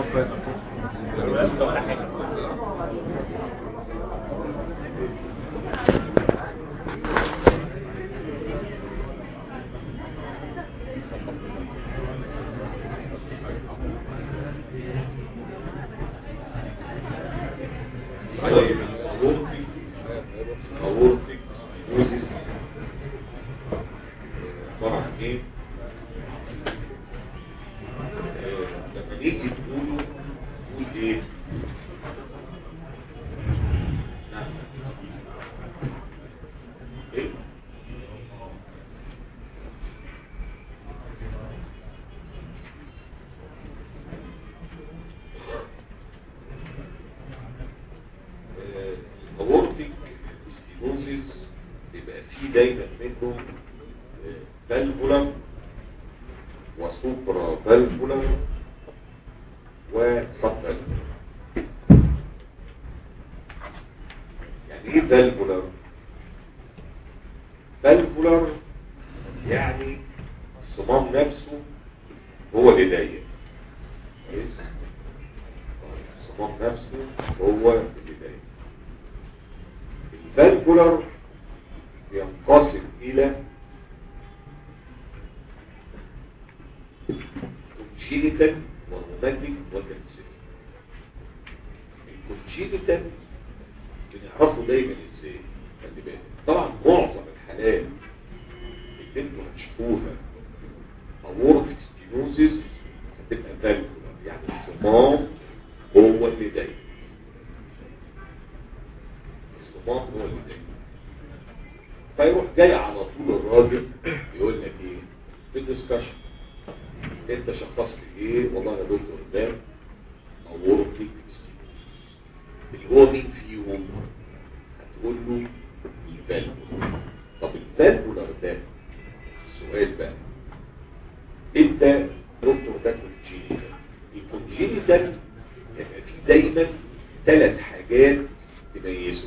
طيب الاورتيك اورتيك ستينوزيس طبعا ايه آه، لما نيجي تقولوا تقول ايه نعم. ايه الاورتيك ستينوزيس بيبقى فيه دايما منه فالفولر وسوبرا فالفولر وسب فالفولر يعني ايه فالفولر فالفولر يعني الصمام نفسه هو اللي ضيق كويس؟ الصمام نفسه هو اللي ضيق الفالفولر ينقسم الى كونجينيتال وروماتيك وكالسيل الكونجينيتال بنعرفه دايما ازاي خلي بالك طبعا معظم الحالات اللي انتوا هتشوفوها اورتيك ستينوزيس هتبقى فالفولر يعني الصمام هو اللي ضايق الصمام هو اللي ضايق فيروح جاي على طول الراجل يقول لك ايه في الدسكشن انت شخصت ايه والله يا دكتور ده اورتيك اللي هو مين فيهم هتقول له الفالفولر طب الفالفولر ده السؤال بقى انت دكتور ده كونجينيتال الكونجينيتال يبقى فيه دايما ثلاث حاجات تميزه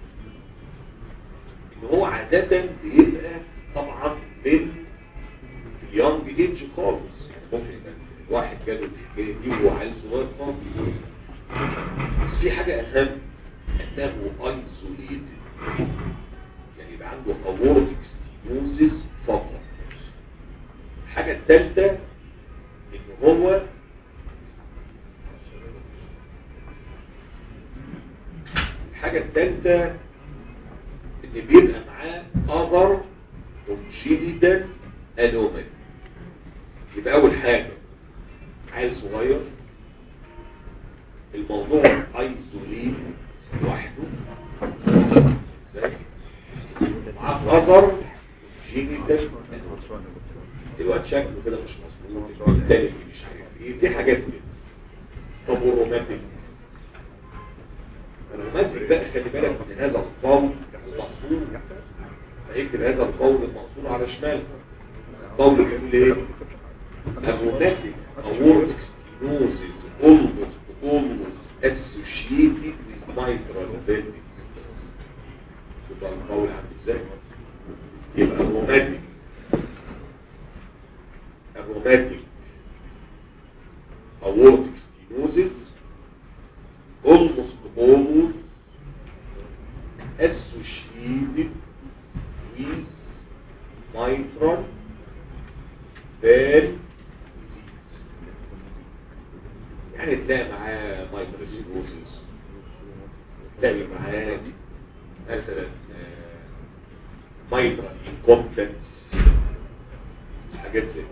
ان هو عادة بيبقى طبعا من في اليونج ايدج خالص يعني ممكن يبقى واحد جاله الحكايه دي وهو عيل صغير خالص بس في حاجة اهم انه ايزوليتد يعني يبقى عنده اورتيك ستينوزيس فقط الحاجة الثالثة ان هو الحاجة الثالثة ان بيبقى معاه اذر congenital anomaly يبقى اول حاجة عيل صغير الموضوع ايزوليت لوحده ازاي؟ معاه اذر congenital anomaly الواد شكله كده مش مظبوط التاني مش عارف ايه دي حاجات كده طب والرومانتيك الرومانتيك بقى خلي بالك من هذا القول المقصود هيكتب هذا القول المقصود على شمال قول بيقول ايه الرومانتيك aortic stenosis almost almost associated with mitral valve شوف بقى القول عامل ازاي يبقى الرومانتيك الروماتيك aortic stenosis almost always associated with mitral valve disease يعني تلاقي معاه mitral stenosis تلاقي معاه مثلا mitral incompetence حاجات زي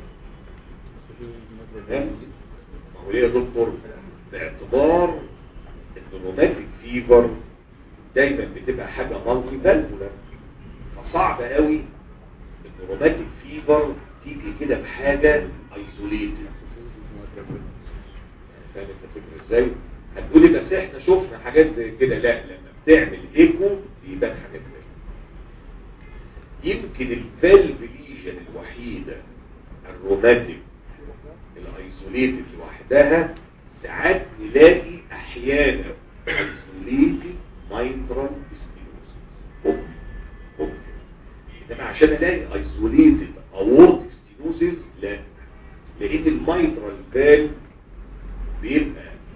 كده ما هو ليه يا دكتور باعتبار ان الروماتيك فيفر دايما بتبقى حاجة مالتي فالفولار فصعب قوي ان الروماتيك فيفر تيجي كده بحاجة ايزوليتد فاهم انت الفكرة ازاي هتقولي بس احنا شفنا حاجات زي كده لا لما بتعمل ايكو بيبان حاجات زي كده يمكن الفالف ليجن الوحيدة الروماتيك الايزوليتد لوحدها ساعات نلاقي احيانا ايزوليتد مايترال ستينوزيس انما عشان الاقي ايزوليتد اورتيك ستينوزيس لا لان المايترال فالف بيبقى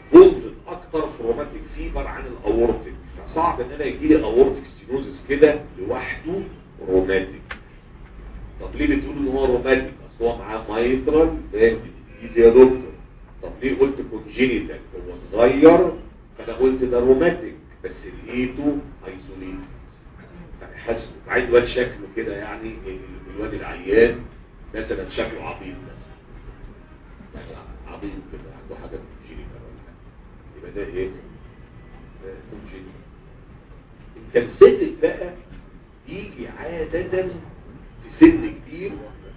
انفولد اكتر في الروماتيك فيبر عن الاورتيك فصعب ان انا يجي لي اورتيك ستينوزس كده لوحده روماتيك طب ليه بتقول ان هو روماتيك اصل هو معاه مايترال ديزيز يا دكتور طب ليه قلت كونجينيتال هو صغير فانا قلت ده روماتيك بس لقيته ايزوليتد يعني حاسس عايز واد شكله كده يعني الواد العيان مثلا شكله عبيط مثلا يعني عبيط كده عنده حاجه كونجينيتال ولا حاجه يبقى ده ايه؟ ده كونجينيتال الكالسيتك بقى يجي عادة في سن كبير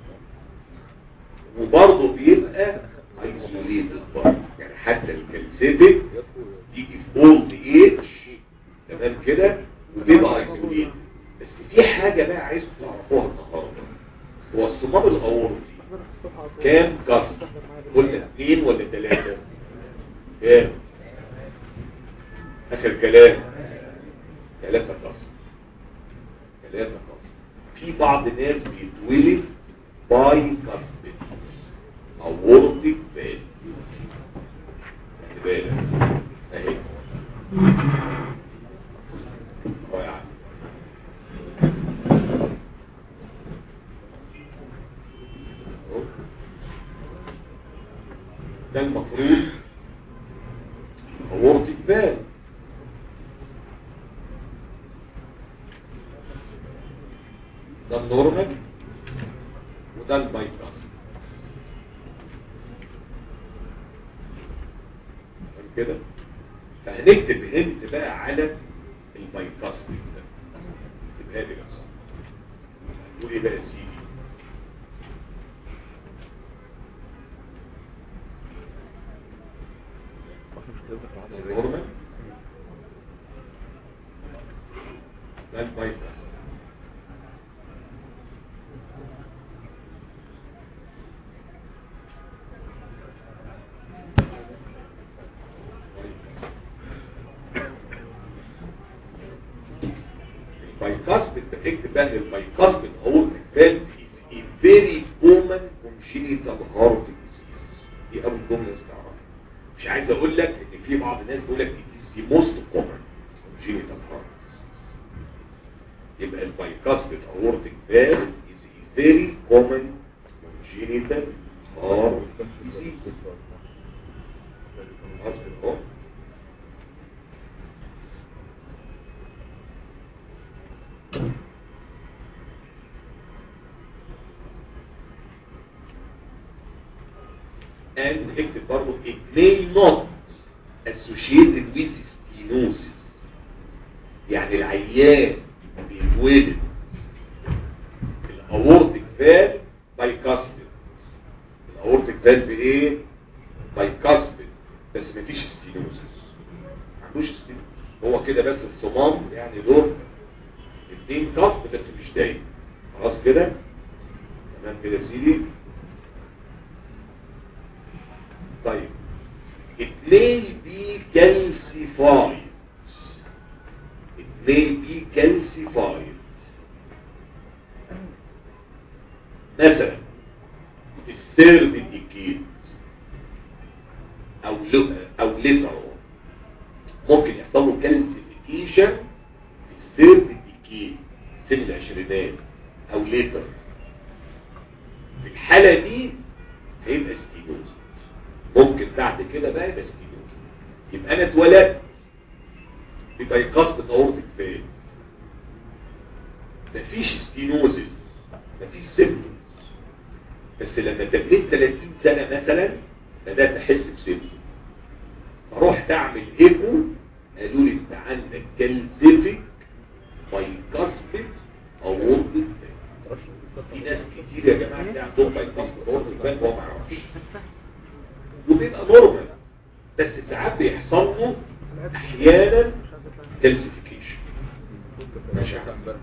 وبرضه بيبقى ايزوليتد برضه يعني حتى الكالسيتك يجي في اولد ايج تمام كده وبيبقى ايزوليتد بس في حاجة بقى عايزكم تعرفوها النهارده هو الصمام الاورطي كام كسر قلنا اثنين ولا ثلاثة كام اخر كلام ثلاثة كسر ثلاثة كسر في بعض الناس بيتولد باي كسر اورطي بال خلي بالك اهي رائع ده المفروض اورطي بال ده النورمال وده البايباس كده فهنكتب هنت بقى على البايباس ده اكتبها لي بقى تقول ايه بقى يا سيدي النورمال ده البايباس bicuspid بتكتب بقى ان البايكاسبيد aortic valve is a very common congenital heart disease دي اول جمله لازم تعرفها مش عايز اقول لك ان في بعض الناس بيقول لك it is the most common congenital heart disease يبقى البايكاسبيد aortic valve is a very common congenital heart disease خلاص كده and اكتب برضه it may not associated with stenosis يعني العيان بيتولد الاورتيك فال بايكاسبيد الاورتيك فال بايه بايكاسبيد بس مفيش ستينوسيس ما عندوش ستينوسيس هو كده بس الصمام يعني له اتنين كسب بس مش دايم خلاص كده تمام كده يا سيدي طيب it may be calcified it may be calcified مثلا في السيرد ديكيد او ل... او لتر ممكن يحصل له كالسيفيكيشن في السيرد ديكيد سن العشرينات او لتر في الحالة دي هيبقى ستينوز ممكن بعد كده بقى يبقى ستينوز يبقى انا اتولدت ببايقاص اورتيك فين مفيش ستينوزز مفيش سيمتومز بس لما تميت 30 سنة مثلا بدأت احس بسيمتوم فروحت اعمل ايكو قالوا لي انت عندك كالسيفيك بايقاصبت اورتيك في ناس كتير يا جماعة اللي عندهم بايقاصبت اورتيك فين وهو ما يعرفش وبيبقى نورمال بس ساعات بيحصل له احيانا كالسيفيكيشن ماشي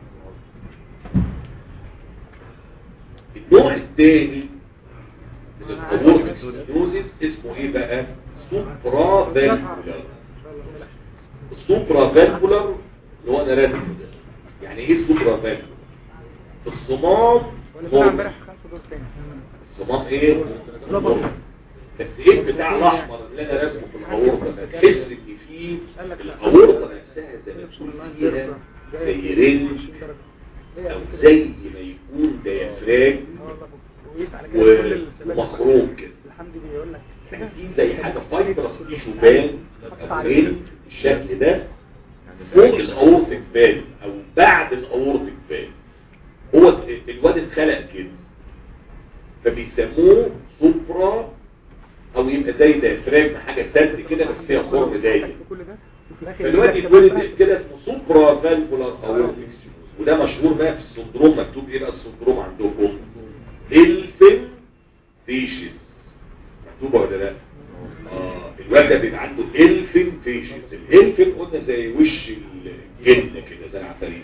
النوع الثاني من الاورتيك ستينوزيس اسمه ايه بقى سوبرا فالفولار السوبرا فالفولار اللي هو انا راسمه ده يعني ايه سوبرا فالفولار الصمام نورمال الصمام ايه نورمال بس ايه البتاع الاحمر اللي انا راسمه في الاورطه ده تحس ان في الاورطه نفسها زي ما تكون فيها زي رينج او زي ما يكون ديافراج ومخروج كده الحمد لله يقول لك دي زي حاجه فايبرس دي شوبان او رينج الشكل ده فوق الاورتيك فالف او بعد الاورتيك فالف هو الواد اتخلق كده فبيسموه سوبرا او يبقى زي ديافراجم حاجه سد كده بس فيها خرم ضيق كل ده فالواد يتولد كده اسمه سوبرا فالفولار اورتيك وده مشهور بقى في السندروم مكتوب ايه بقى السندروم عندكم الفن فيشز مكتوبه ولا لا اه الواد ده بيبقى عنده الفن فيشز الالفن قلنا زي وش الجن كده زي العفاريت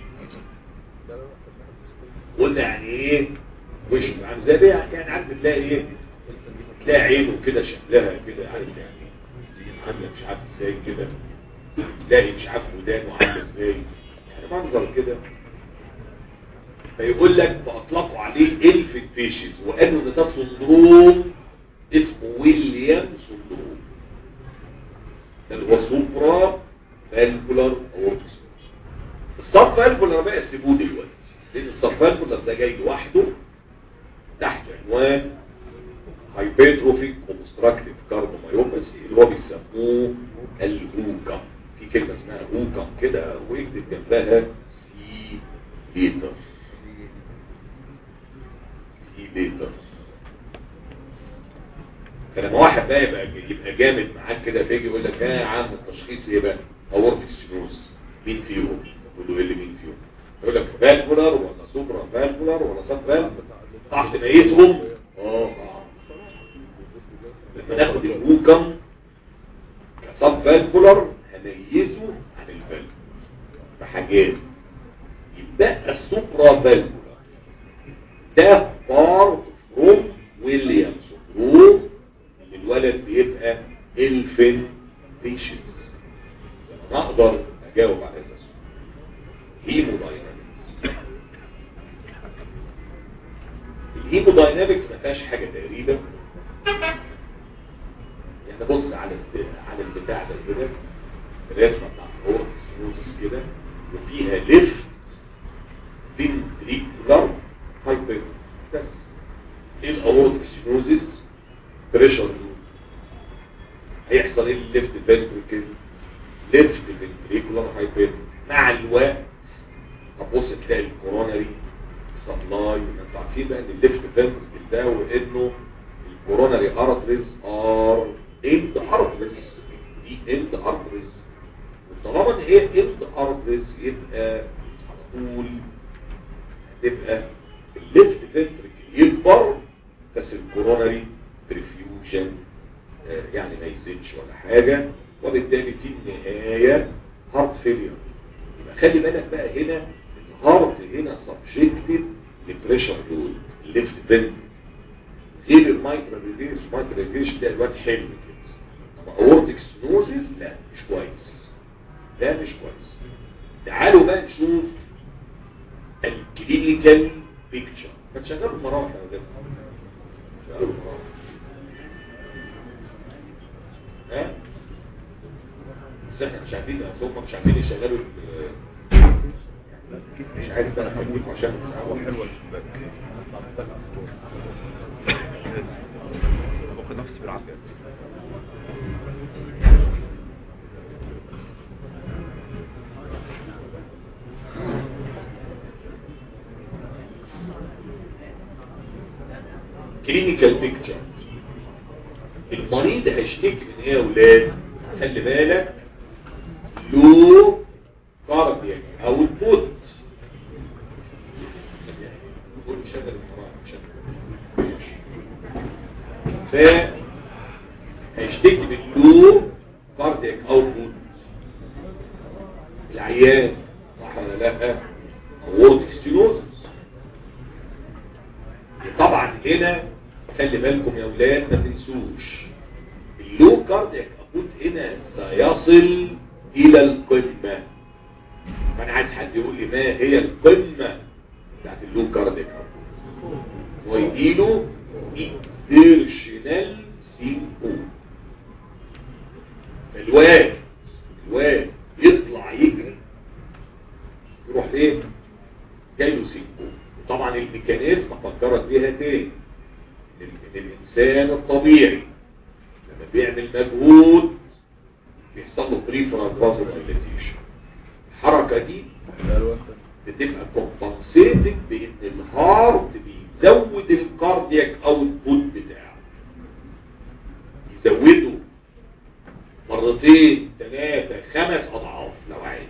قلنا يعني ايه وش عامل زي بيه يعني عارف تلاقي ايه تلاقي عينه كده شكلها كده عارف يعني عامله مش عارف ازاي كده تلاقي مش عارف ودانه عامله ازاي يعني منظر كده فيقول لك فاطلقوا عليه الفن فيشز وقالوا ان ده سندروم اسمه ويليام سندروم ده اللي هو سوبرا فالفولار اورتس الصف فالفولار بقى سيبوه دلوقتي لان الصف فالفولار ده جاي لوحده تحت عنوان هايبرتروفيك اوبستراكتيف كاردومايوباثي اللي هو بيسموه الهوكم في كلمه اسمها هوكم كده ويكتب جنبها سي ليتر سي ليتر فلما واحد بقى يبقى يبقى جامد معاك كده فيجي يقول لك ها يا عم التشخيص ايه بقى اورتيك سينوس مين فيهم تقول له ايه اللي مين فيهم يقول لك فالفولار ولا سوبرا فالفولار ولا سب فالفولار تعرف تميزهم اه لما ناخد الهوكم كسب فالفولار هنميزه عن الفالفولار بحاجات يبقى السوبرا فالفولار ده بارت فروم ويليام سندروم ان الولد بيبقى الفن فيشز انا اقدر اجاوب على هذا السؤال هيموداينامكس الهيموداينامكس ما فيهاش حاجه تقريبا يعني بص على على البتاع ده كده الرسمه بتاعت الاورتكس كده وفيها ليفت فينتريكولار هايبر بس ايه الاورتك سينوزيس بريشر هيحصل ايه الليفت فنتريكل ليفت فنتريكولار هايبر مع الوقت هتبص تلاقي الكوروناري سبلاي انتوا عارفين بقى ان الليفت فنتريكل ده وانه الكوروناري ارتريز ار اند ارتريز دي اند ارتريز وطالما ان هي اند ارتريز يبقى على طول تبقى الليفت فنتريكل يكبر بس الكوروناري بريفيوجن آه يعني ما يزيدش ولا حاجة وبالتالي في النهاية هارت فيلير يبقى خلي بالك بقى هنا الهارت هنا سبجكتد لبريشر لود الليفت فنتريكل غير المايكرو ريليز مايكرو ريليز ده الواد حلو كده اما اورتيك سنوزيس لا مش كويس لا مش كويس تعالوا بقى نشوف الكلينيكال بيكتشر ما تشغلوا المراوح يا ولاد شغلوا المراوح ها بس احنا مش عارفين هم مش عارفين يشغلوا مش عارف بقى خليكم عشان هو حلوة الشباك باخد نفسي بالعافية كلينيكال بيكتشر المريض هيشتكي من ايه يا ولاد خلي بالك لو كاردياك او البوت ف هيشتكي من لو كاردياك او بوت العيان صح ولا لا اورتيك ستينوزس طبعا هنا خلي بالكم يا اولاد ما تنسوش اللو كاردياك ابوت هنا سيصل الى القمة فانا عايز حد يقول لي ما هي القمة بتاعت اللو كاردياك ابوت ويجيله اكسيرشنال سينكو الواد الواد يطلع يجري يروح ايه جاي له سينكو طبعا الميكانيزم فكرت بيها تاني ان إن الانسان الطبيعي لما بيعمل مجهود بيحصل له بريفرال فازو دايليتيشن الحركه دي بتبقى كومبنسيتد بان الهارت بيزود الكاردياك اوتبوت بتاعه يزوده مرتين ثلاثة خمس اضعاف لو عايز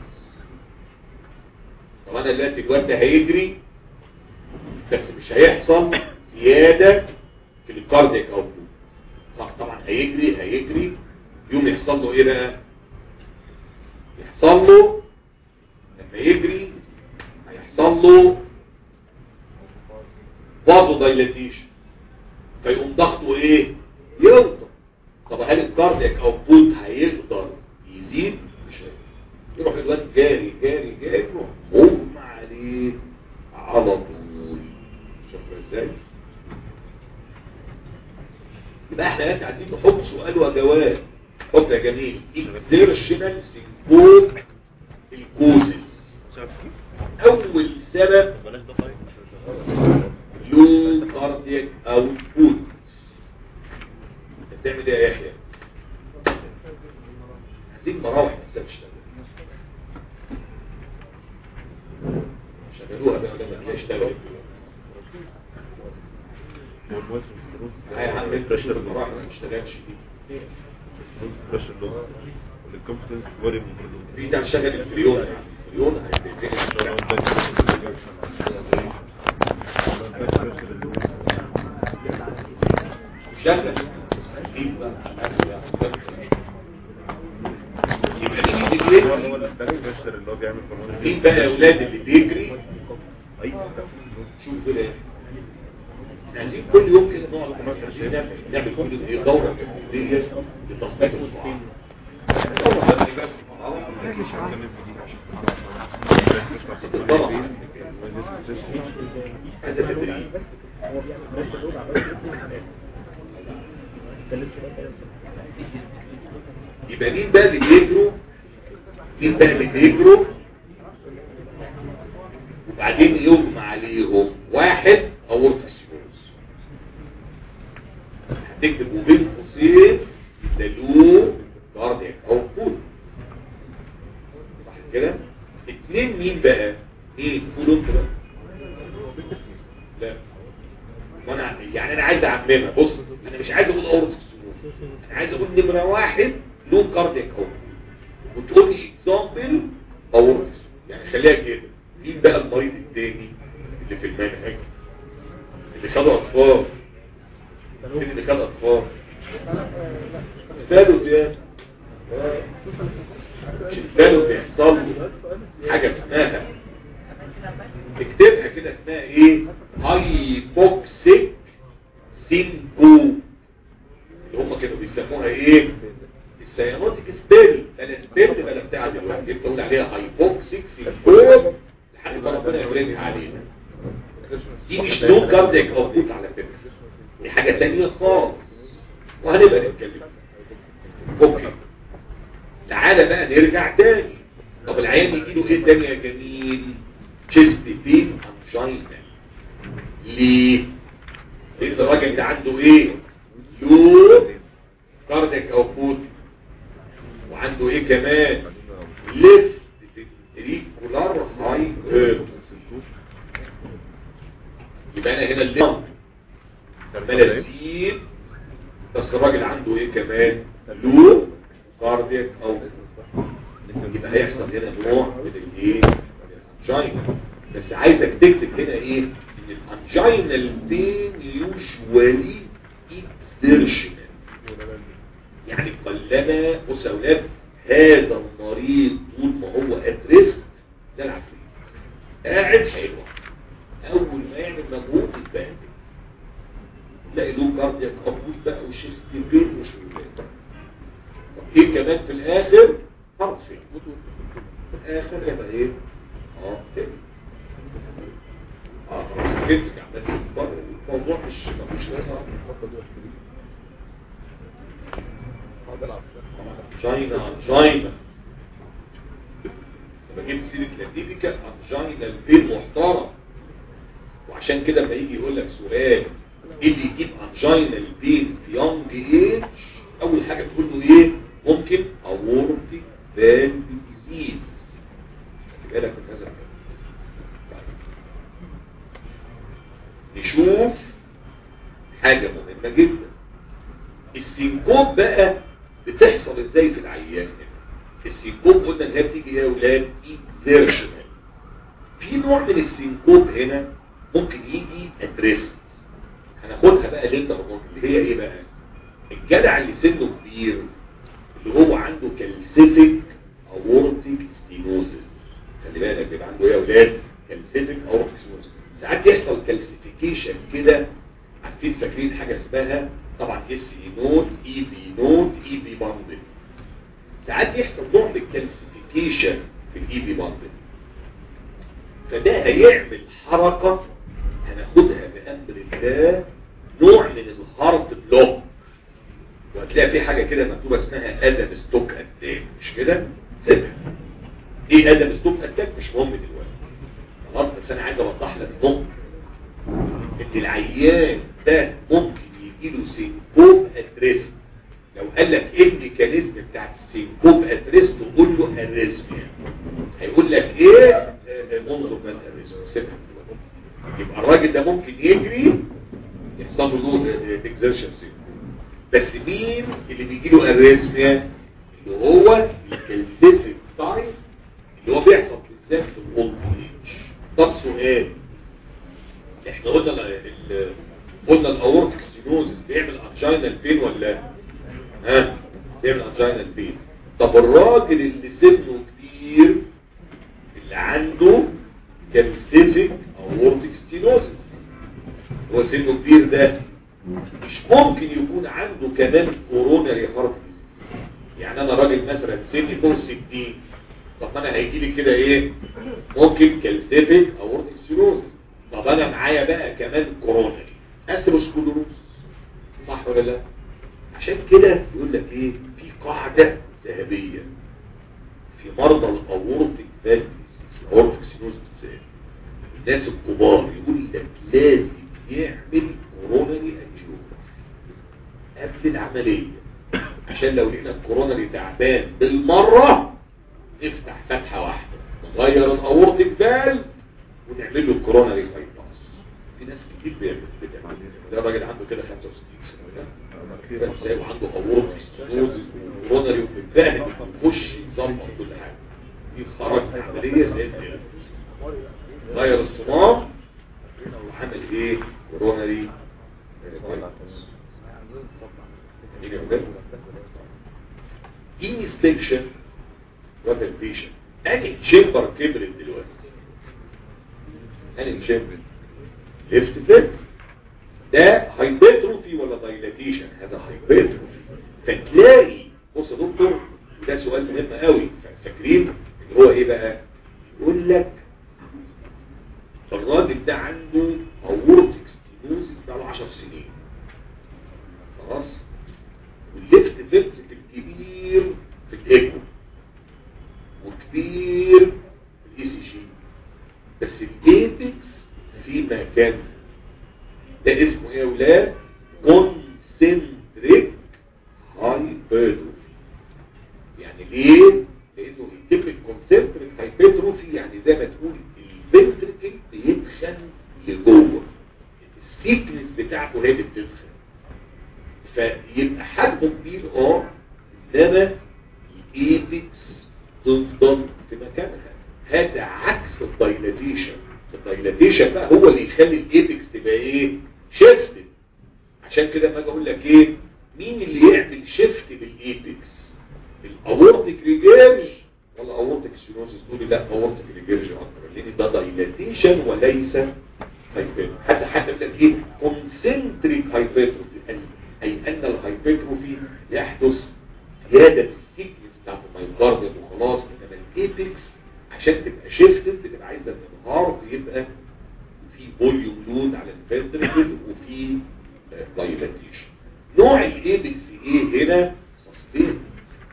طب انا دلوقتي الواد ده هيجري بس مش هيحصل زيادة في الكاردياك اوتبوت صح طبعا هيجري هيجري يوم يحصل له ايه بقى يحصل له لما يجري هيحصل له فازو دايلاتيشن فيقوم ضغطه ايه يوطى طب هل الكاردياك اوتبوت هيقدر يزيد مش هيقدر يروح الواد جاري جاري جاري يروح غم عليه على طول شوفوا ازاي يبقى احنا دلوقتي عايزين نحط سؤال وجواب حط يا جميل اكزيرشنال سيمبوم الكوزز اول سبب بلاش ده طيب لو كاردياك اوتبوت انت بتعمل ايه يا يحيى عايزين مراوح نفسها تشتغل شغلوها بقى لما تلاقي اشتغلت هاي يا عم انت اشتغل المراوح ما تشتغلش دي بريشر لو الكومبتنس فيري امبورتنت في ده شغل الفريون يعني الفريون هيبتدي شغل يبقى مين اللي هو هو بيجري البريشر اللي هو بيعمل هرمون مين بقى يا اولاد اللي بيجري ايوه شوف كده احنا عايزين كل يوم كده نقعد عايزين نعمل نعمل كل يوم ايه دوره تفكيريه لتظبيط الصحه دوره تدريبات تتدرب هذا تدريب يبقى مين بقى اللي بيجروا مين بقى اللي بيجروا وبعدين يغمى عليهم واحد اورتا سيروز هتكتب بين قوسين ده له كاردياك او فول صح كده اتنين مين بقى مين فول انت بقى لا وانا يعني انا عايز اعممها بص انا مش عايز اقول اورتا سيروز انا عايز اقول نمره واحد له كاردياك او وتقول لي اكزامبل اورتا يعني خليها كده مين بقى المريض التاني اللي في المنهج اللي خدوا اطفال مين اللي خد اطفال الثالث يا مش الثالث بيحصل له حاجه اسمها اكتبها كده اسمها ايه هايبوكسيك سينكو اللي هم كانوا بيسموها ايه السيانوتيك سبيل انا سبيل انا بتاع دلوقتي بتقول عليها هايبوكسيك سينكو لحد ما ربنا يوريها علينا دي مش لون كاردياك اوتبوت على فكره دي حاجه تانية خالص وهنبقى نتكلم اوكي تعالى بقى نرجع تاني طب العيان يجي له ايه تاني يا جميل تشيست بين انجينا ليه لان الراجل ده عنده ايه لو كاردياك اوتبوت وعنده ايه كمان ليفت فنتريكولار هاي هيرت يبقى انا هنا الليمب عمال تزيد بس الراجل عنده ايه كمان لو كاردياك او يبقى هيحصل هنا نوع من الايه الانجينا بس عايزك تكتب هنا ايه ان الانجينال بين يوجوالي اكسيرشنال يعني قلما بص يا اولاد هذا المريض طول ما هو اتريسك ده العفريت قاعد حلوة اول ما يعمل مجهود يتبهدل تلاقي له كاردياك ابوت بقى وشيست بين ومش طب ايه كمان في الاخر هارت فين في الاخر يبقى ايه اه كده اه خلاص كده عملت الموضوع مش مش لازم انجينا انجينا لما جبت سيرة لاتيبيكا انجينا البين محترم وعشان كده لما يجي يقول لك سؤال ايه اللي يجيب انجينا البين في يونج ايج اول حاجة تقول له ايه ممكن اورتيك فالف ديزيز خلي بالك من هذا الكلام طيب. نشوف حاجة مهمة جدا السينكوب بقى بتحصل ازاي في العيان هنا السينكوب قلنا انها بتيجي يا اولاد اكزيرشنال في نوع من السينكوب هنا ممكن يجي ادريس هناخدها بقى ليتر اون اللي هي ايه بقى الجدع اللي سنه كبير اللي هو عنده كالسيفيك اورتيك ستينوزس خلي بالك بيبقى عنده ايه يا اولاد كالسيفيك اورتيك ستينوزس ساعات يحصل كالسيفيكيشن كده عارفين فاكرين حاجه اسمها طبعا اس اي نود اي بي نود اي بي باندل ساعات يحصل نوع من الكالسيفيكيشن في الاي بي باندل فده هيعمل حركة هناخدها بأمر الله نوع من الهارت بلوك وهتلاقي في حاجة كده مكتوبة اسمها ادم ستوك اتاك مش كده؟ سيبها ايه ادم ستوك اتاك مش مهم دلوقتي خلاص بس انا عايز اوضح لك نقطة ان العيان ده ممكن يجي له سينكوب ادريس لو قال لك ايه الميكانيزم بتاع السينكوب ادريس تقول له اريزميا هيقول لك ايه آه، منظر من اريزميا سيبها دلوقتي. يبقى الراجل ده ممكن يجري يحصل له اكزرشن سينكوب بس مين اللي بيجي له اريزميا اللي هو الكالسيفيك تايب اللي هو بيحصل بالذات في الاولد ايج طب سؤال احنا قلنا ال- ال- قلنا الاورتيك ستينوزس بيعمل انجينال بين ولا ها بيعمل انجينال بين طب الراجل اللي سنه كبير اللي عنده كالسيفيك اورتيك ستينوزس هو سنه كبير ده مش ممكن يكون عنده كمان كوروناري هارت يعني انا راجل مثلا سني فوق 60 طب ما انا هيجي لي كده ايه ممكن كالسيفيك اورتيك ستينوزس طب انا معايا بقى كمان كوروناري اثيروسكلوروسس صح ولا لا عشان كده يقول لك ايه في قاعده ذهبيه في مرضى الاورتيك فالفيس الاورتيك سينوز بالذات الناس الكبار يقول لك لازم يعمل كوروناري انجيوجرافي قبل العمليه عشان لو لقينا الكوروناري تعبان بالمره نفتح فتحه واحده نغير الاورتيك فالف ونعمل له الكوروناري بايباس في ناس كتير بيعمل بتعمل ده الراجل عنده كده 65 سنه ده فاهم ازاي وعنده اورتيك ستينوزس وكوروناري وبالفعل بيخش يظبط كل حاجه دي خرج عمليه زي الدنيا غير الصمام وعمل ايه كوروناري بايباس جميل يا ولاد انسبكشن وفالبيشن اني تشامبر كبرت دلوقتي اني تشامبر ليفت فيت ده هايبرتروفي ولا دايلاتيشن هذا هايبرتروفي فتلاقي بص يا دكتور وده سؤال مهم قوي فاكرين اللي هو ايه بقى يقول لك الراجل ده عنده اورتيك ستينوزيس بقاله 10 سنين خلاص والليفت فينتريكل الكبير في الايكو وكبير في الاي سي جي بس الايبكس في مكان ده اسمه ايه يا اولاد كونسنتريك هايبرتروفي يعني ليه لانه كلمه كونسنتريك هايبرتروفي يعني زي ما تقول الفنتريكل بيدخن لجوه السيكنس بتاعته هي اللي بتدخن فيبقى حجمه كبير اه انما الايبكس تفضل في مكانها هذا عكس الدايلاتيشن الدايلاتيشن بقى هو اللي يخلي الايبكس تبقى ايه شيفتد عشان كده ما اجي اقول لك ايه مين اللي يعمل شيفت بالايبكس الاورتيك ريجيرج ولا اورتيك سينوزيس تقول لي لا اورتيك ريجيرج اكتر لان ده دايلاتيشن وليس هايبرتروفي حتى حتى يقول لك ايه كونسنتريك هايبرتروفي اي ان الهايبرتروفي يحدث زياده في السيكنس بتاعت المايوكارديوم وخلاص انما الايبكس عشان تبقى شيفتد بتبقى عايزه ان الهارت يبقى في فوليوم لود على الفنتريكل وفي دايلاتيشن نوع الايبكس ايه هنا سستين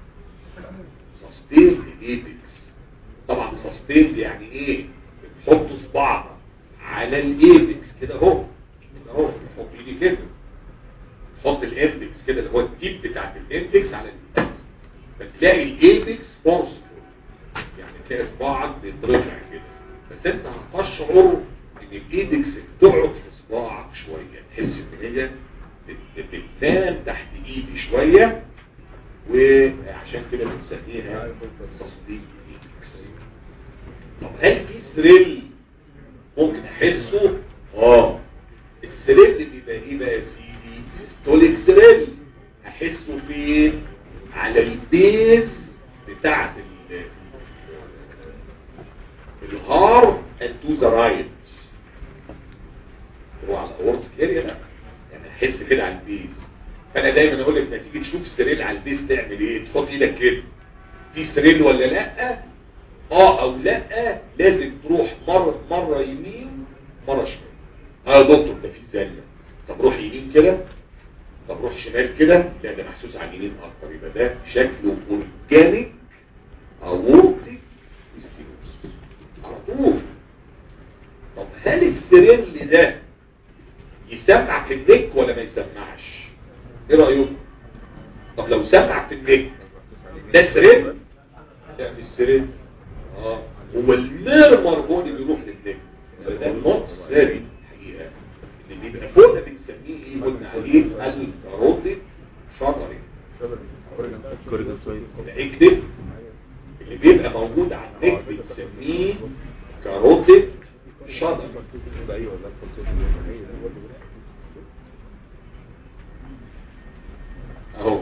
سستين ايبكس طبعا سستين يعني ايه بتحط صباعك على الايبكس كده اهو كده اهو تحط ايدي كده تحط الاندكس كده اللي هو التيب بتاعت الاندكس على الايبكس فتلاقي الايبكس فورس يعني تلاقي صباعك بيترفع كده بس انت هتشعر ان الايدكس بتقعد في صباعك شويه تحس ان هي بت- بتنام تحت ايدي شويه وعشان كده بنسميها تصديق ايدكس طب هل في ثريل ممكن احسه اه الثريل بيبقى ايه بقى يا سيدي سيستوليك ثريل احسه فين على البيز بتاعت ال- الهار and to the right هو على الاورتيك اريا لا يعني احس كده على البيز فانا دايما اقول لك ما تيجي تشوف السريل على البيز تعمل ايه تحط ايدك كده في سريل ولا لا اه او لا لازم تروح مره مره يمين مره شمال اه يا دكتور ده في زله طب روح يمين كده طب روح شمال كده لا ده محسوس على اليمين اكتر يبقى ده شكله اورجانيك اورتيك ستينوس على طول طب هل السريل ده يسمع في النك ولا ما يسمعش ايه رايكم طب لو سمع في النك ده سريل لا مش سريل اه هو المرمر هو اللي بيروح للنك ده نوت سري الحقيقه اللي بيبقى فوق ده بنسميه ايه قلنا عليه الكاروتيد شجري كوريجن سويد اكتب اللي بيبقى موجود على النك بنسميه كاروتيد شجري ايوه ده اهو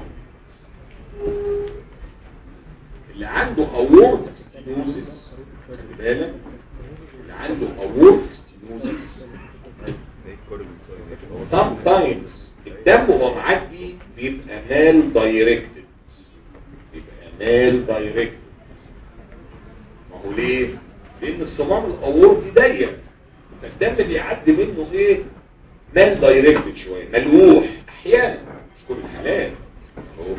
اللي عنده اورت ستينوزس خلي بالك اللي عنده اورت ستينوزس كوريجن سويد sometimes الدم وهو معدي بيبقى مال دايركتد بيبقى مال دايركتد ما هو ليه؟ لان الصمام الاورطي ضيق فالدم اللي يعدي منه ايه؟ مال دايركتد شويه ملوح احيانا مش كل الحالات اهو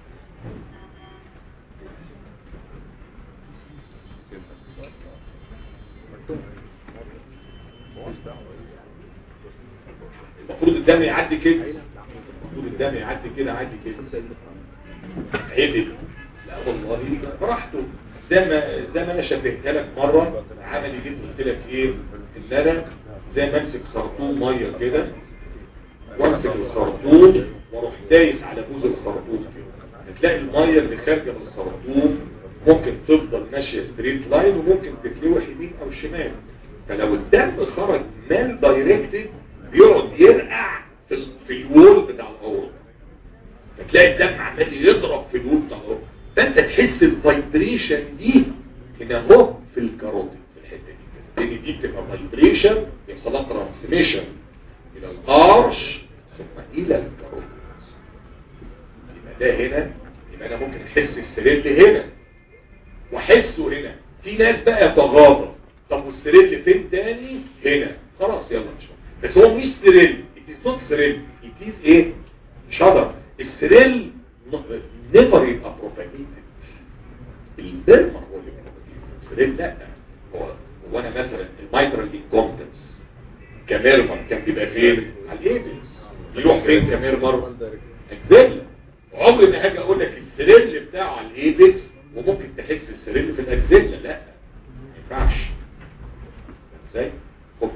المفروض الدم يعدي كده المفروض الدم يعدي كده عادي كده عدل لا والله براحته زي ما زي ما انا شبهتها لك مره عملي جيت قلت لك ايه ان انا زي ما امسك خرطوم ميه كده وامسك الخرطوم واروح دايس على بوز الخرطوم كده هتلاقي الميه اللي خارجه من الخرطوم ممكن تفضل ماشيه ستريت لاين وممكن تتلوح يمين او شمال فلو الدم خرج مال دايركتد بيقعد يرقع في ال- في الوول بتاع الاورطه فتلاقي الدم عمال يضرب في الوول بتاع الاورطه فانت تحس الفايبريشن دي هنا اهو في الكاروتيد في الحته دي لان دي بتبقى فايبريشن بيحصل لها ترانسميشن الى الارش ثم الى الكاروتيد يبقى ده هنا يبقى انا ممكن احس السريل هنا واحسه هنا في ناس بقى يتغاضى طب والسريل فين تاني هنا خلاص يلا نشوف بس هو مش سريل it is not سريل it is ايه شجر السريل نيفر يبقى propagated البرمر هو اللي propagated السريل لا هو هو انا مثلا المايترال انكومبتنس كميرمر كان بيبقى فين على الايبكس يروح فين كميرمر اكزيلا عمري ما هاجي اقول لك السريل بتاعه على الايبكس وممكن تحس السريل في الاكزيلا لا ما ينفعش ازاي خد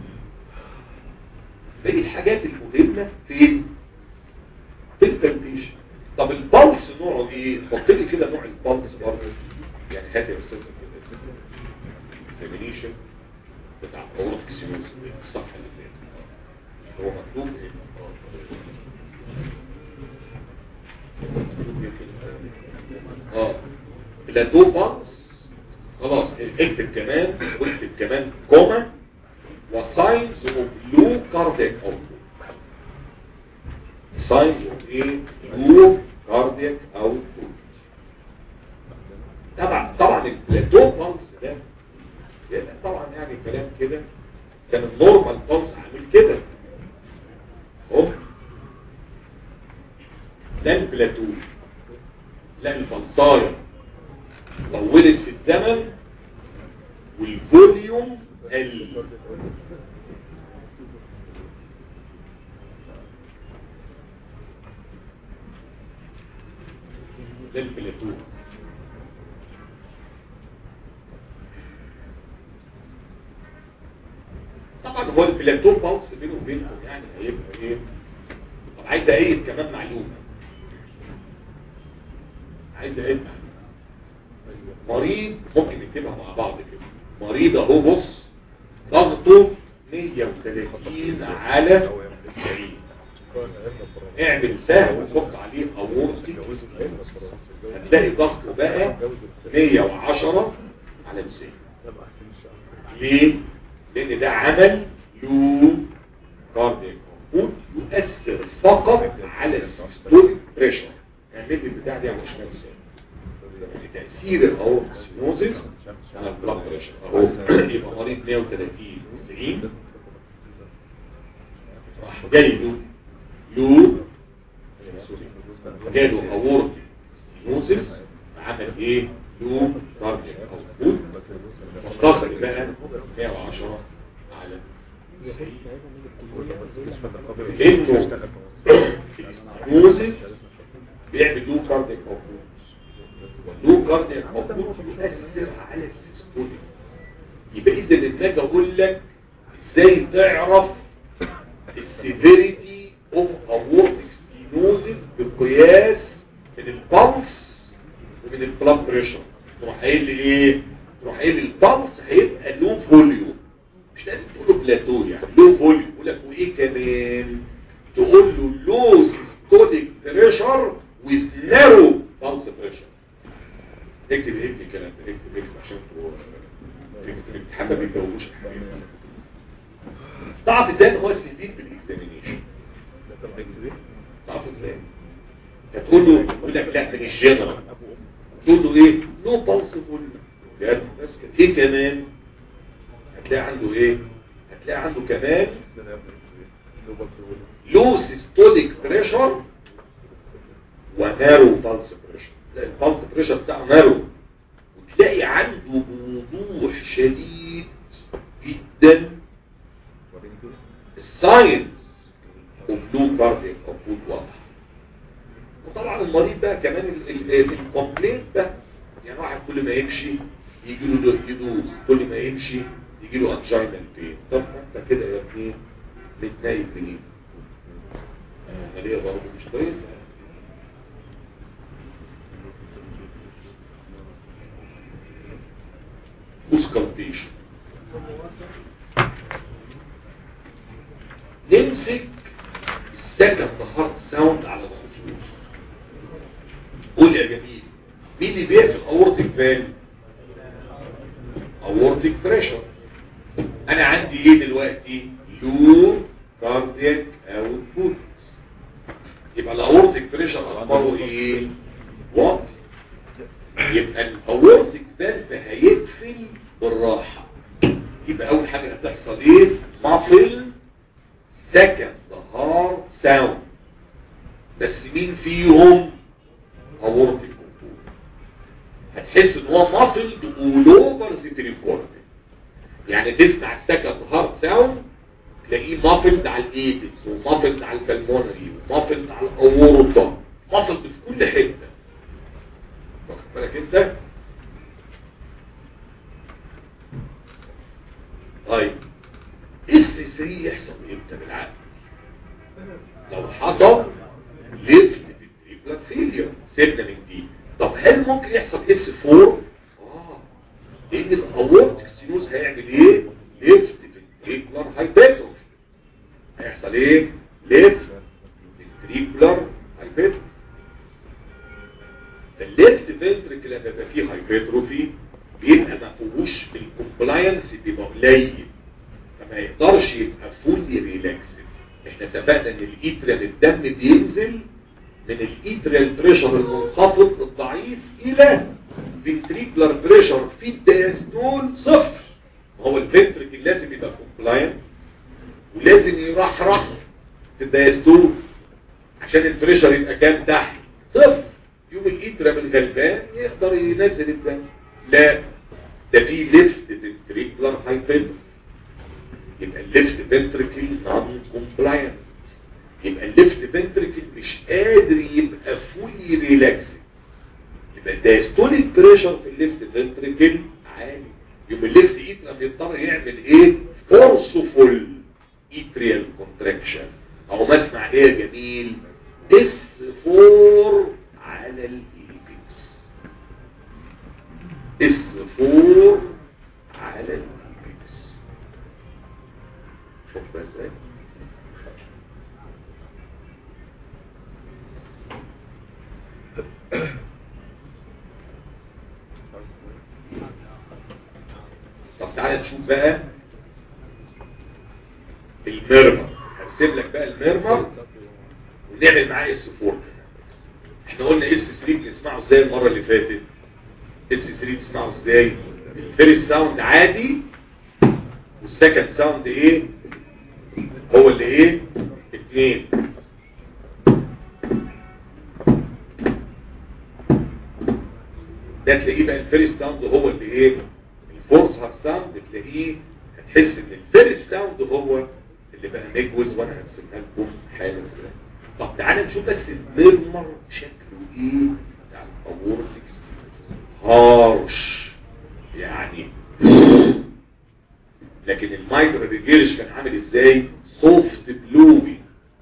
دي الحاجات المهمة في في التنبيش طب البلس نوعه ايه حط لي كده نوع البلس برضه يعني هات يا استاذ كده اكزامينيشن بتاع اورتك سيوز الصفحه اللي فاتت هو مكتوب ايه مكتوب إيه كده؟ اه بلاتو بلس خلاص اكتب كمان واكتب كمان كوما وساينز اوف لو كاردياك اوتبوت ساينز اوف ايه لو كاردياك اوتبوت طبعا طبعا البلاتو بالس ده ده طبعا يعني كلام كده كان النورمال بالس عامل كده اهو ده البلاتو لا الفلصايه طولت في الزمن والفوليوم قل ده البلاتو طبعا هو البلاتو باوس بينه وبينكم يعني هيبقى ايه طب عايز اقيد كمان معلومه عايز اقيد معلومه مريض ممكن نكتبها مع بعض كده مريض اهو بص ضغطه 130 على 90 اعمل سهم وحط عليه اورتي هتلاقي ضغطه بقى 110 على 90 ليه؟ لان ده عمل له كاردياك موجود يؤثر فقط على السيستوليك بريشر اعمل لي البتاع دي على شمال يعني تأثير الاورتسينوزيس على البلاد بريشر اهو يبقى مريض 130 90 راح جاي له له جاله اورتي ستينوزيس عمل ايه له كاردياك اوتبوت فضغط بقى 110 على لانه الاستينوزيس بيعمل له كاردياك اوتبوت واللو كاردياك اوتبوت يؤثر على السيستوليك يبقى اذا النتاج اقول لك ازاي تعرف السيفيريتي اوف اورتيك ستينوزيس بقياس من البلس ومن البلاد بريشر تروح قايل لي ايه تروح قايل لي البلس هيبقى له فوليوم مش لازم تقول له بلاتو يعني له فوليوم يقول لك وايه كمان تقول له لو سيستوليك بريشر ويز نارو بلس بريشر اكتب اكتب الكلام ده اكتب اكتب عشان تكتب الامتحان ما بيجاوبوش الحقيقة تعرف ازاي ان هو السديد بالاكزامينيشن تعرف ازاي هتقول له يقول لك لا من الجنرال تقول له ايه نو بالس فول بس كده. ايه كمان هتلاقي عنده ايه هتلاقي عنده كمان لو سيستوليك بريشر ونارو بالس بريشر لا البالس بريشر بتاعه نارو وتلاقي عنده بوضوح شديد جدا الساينس وبلو كارديك موجود واضح وطبعا المريض بقى كمان الكومبليت بقى يعني واحد كل ما يمشي يجي له يدوز كل ما يمشي يجي له انجينال بين طب انت كده يا ابني متنايم ليه؟ عمليه برضه مش كويسه اوسكالتيشن نمسك السكند هارت ساوند على الخصوص قول يا جميل مين اللي بيقفل اورتيك فالف اورتيك بريشر انا عندي ايه دلوقتي لو كاردياك اوتبوت يبقى الاورتيك بريشر اخباره ايه واطي يبقى الاورتيك فالف هيقفل بالراحه يبقى اول حاجه هتحصل ايه مافل سكند هارت ساوند بس مين فيهم اورتيك موتور هتحس ان هو مافل اولوفر ذا يعني تسمع السكند هارت ساوند تلاقيه مافلد على الايبكس ومافلد على البلمونري ومافلد على الاورطه مافلد في كل حته واخد بالك انت طيب اس 3 يحصل امتى بالعقل لو حصل ليفت بالتريبلر فيلير سيبنا من دي طب هل ممكن يحصل اس 4 اه لان الاورتيك ستينوز هيعمل ايه ليفت بالتريبلر هايبرتروفي هيحصل ايه ليفت بالتريبلر هايبرتروفي الليفت فنتركل لما يبقى فيه هايبرتروفي بيبقى ما فيهوش الكومبلاينس بيبقى قليل فما يقدرش يبقى فولي ريلاكسد احنا اتفقنا ان الايتريال الدم بينزل من الايتريال بريشر المنخفض الضعيف الى فنتريكولار بريشر في الدايستول صفر هو الفنتركل لازم يبقى كومبلاينت ولازم يرحرح في الدايستول عشان البريشر يبقى كام تحت صفر يوم الاترم الغلبان يقدر ينزل الدم لا ده في ليفت فنتريكولار هايبرتروفي يبقى الليفت فنتريكل نون كومبلاينت يبقى الليفت فنتريكل مش قادر يبقى فولي ريلاكسد يبقى الدايستوليك بريشر في الليفت فنتريكل عالي يبقى الليفت ايترم يضطر يعمل ايه فورسفول اتريال كونتراكشن او ما اسمع ايه يا جميل اس 4 على الايبكس اس 4 على الايبكس شوف بقى ازاي طب تعالى نشوف بقى الميرمر هرسم لك بقى الميرمر ونعمل معاه اس 4 احنا قلنا اس 3 بنسمعه ازاي المره اللي فاتت اس 3 بنسمعه ازاي الفيرست ساوند عادي والسكند ساوند ايه هو اللي ايه اتنين ده تلاقيه بقى الفيرست ساوند هو اللي ايه الفورس هاب ساوند تلاقيه هتحس ان الفيرست ساوند هو اللي بقى مجوز وانا هرسمها لكم حالا كده طب تعالى نشوف بس الميرمر شكله ايه بتاع الاورتكس هارش يعني لكن المايكرو ريجيرش كان عامل ازاي سوفت بلوي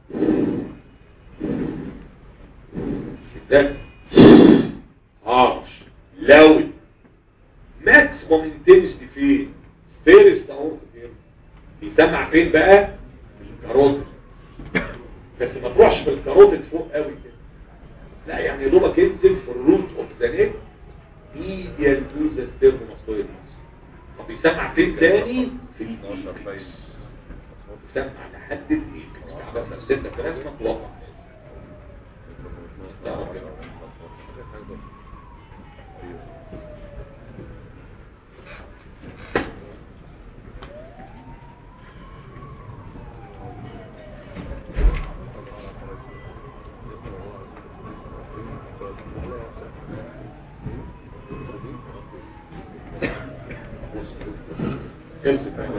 ده هارش لوي ماكسيموم انتنسيتي فين فيرست اورت فين بيسمع فين بقى الكاروتيد بس ما تروحش في الكاروتيد فوق قوي كده لا يعني يا دوبك انزل في الروت اوف ذا نيك ميديال تو ذا ستيرنوماستويد طب بيسمع فين تاني في الايبكس بيسمع لحد الايبكس تعبان نفسنا في رسمك وقع ارسم بقى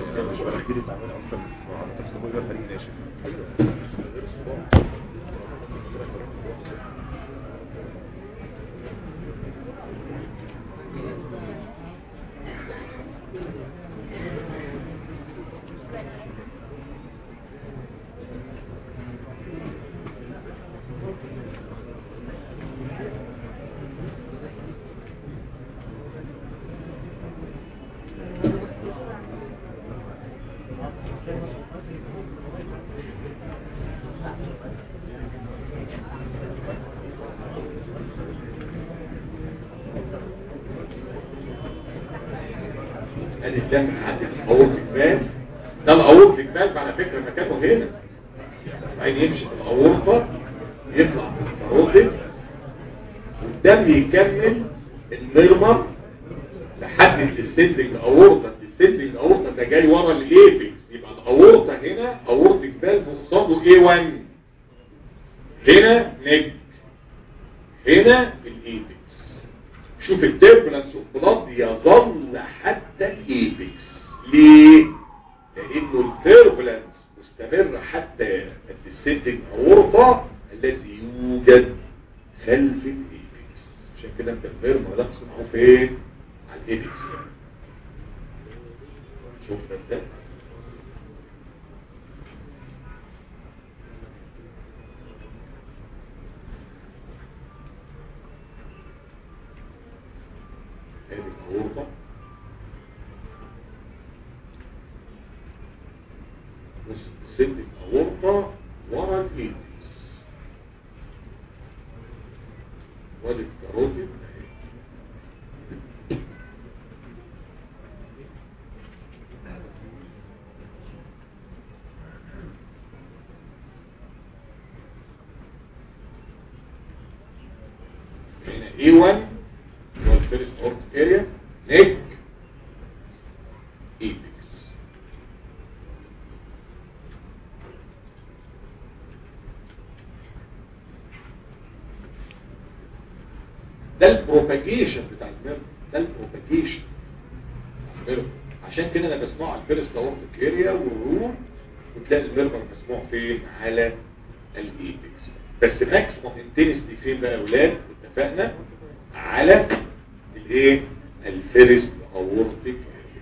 ادي الدم عندي الاورتيك فالف ده الاورتيك فالف على فكره مكانه هنا بعدين يمشي في الاورطه يطلع في الكاروتيد والدم يكمل الميرمر لحد الديسندنج اورطه الديسندنج اورطه ده جاي ورا الايبكس يبقى الاورطه هنا اورتيك فالف قصاده اي 1 هنا نج هنا الايبكس شوف التربلنس اوف بلاد يظل حتى الايبكس ليه لانه التربلنس مستمر حتى الديسندنج اورطه الذي يوجد خلف الايبكس عشان كده انت الميرما ده تصنعه فين على الايبكس شوف ده ازاي ادي الغرفة بص سد الغرفة ورا الايدس وادي الكاروتيد هنا A1 هو الفيرست اورت اريا نيك ايبكس ده البروباجيشن بتاع الميرمر ده البروباجيشن الميرمر عشان كده انا بسمعه على الفيرست اورتيك اريا والروم وتلاقي الميرمر مسموع فين على الايبكس بس ماكسيموم انتنسيتي فين بقى يا اولاد اتفقنا على الايه الفيرست اورتيك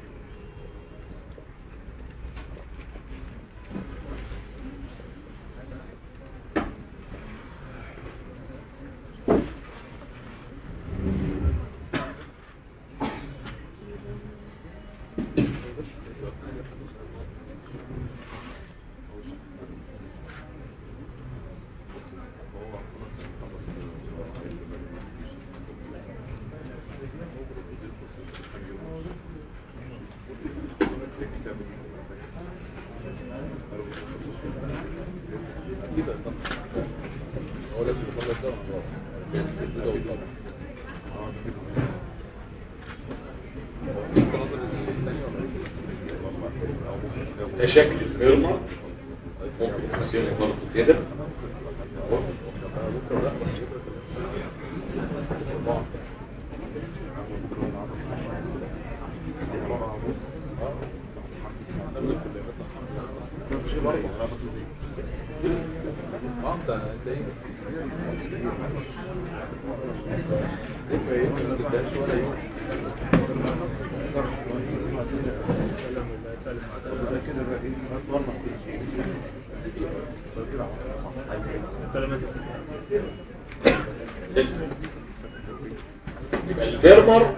هو لازم يخلص ده ونروح. ده شكل الميرمر ممكن ترسمه برضه كده اه انت انت ايه؟ انت ايه؟ ما تديهاش ولا يوم يبقى الميرمر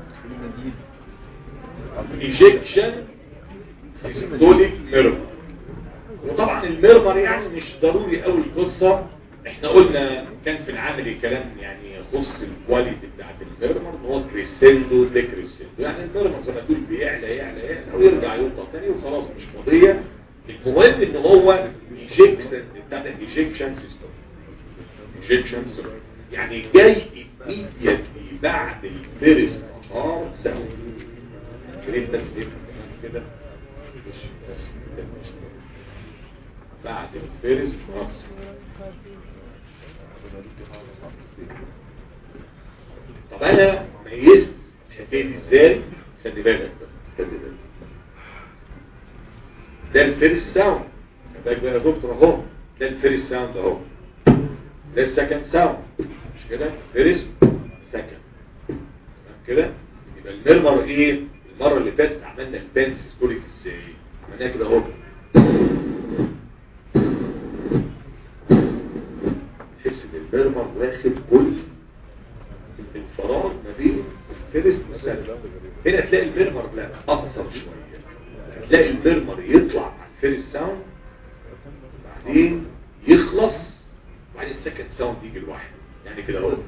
ايجيكشن سيستوليك ميرمر وطبعا الميرمر يعني مش ضروري قوي القصة احنا قلنا كان في العملي كلام يعني يخص الكواليتي بتاعت الميرمر ان هو كريسندو ديكريسندو يعني الميرمر زي ما تقول بيعلى يعلى يعلى ويرجع يوطى تاني وخلاص مش قضية المهم ان هو ايجيكشن بتاع ايجيكشن سيستم ايجيكشن سيستم يعني جاي immediately بعد الفيرست هارد ساوند كريت تسليم كده مش بس كده مش بعد الفيرست هارد طب انا ميزت الحكايه دي ازاي خلي بالك بقى خلي بالك ده الفيرست ساوند خلي بالك بقى يا دكتور اهو ده الفيرست ساوند اهو ده السكند ساوند مش كده فيرست سكند تمام كده يبقى الميرمر ايه المره اللي فاتت عملنا البنس ستوريك ازاي عملناها كده اهو تحس ان الميرمر واخد كل الفراغ ما بين الفيرست والسكند هنا تلاقي الميرمر لا اقصر شويه هتلاقي الميرمر يطلع على الفيرست ساوند بعدين يخلص وبعدين السكند ساوند يجي لوحده يعني كده اهو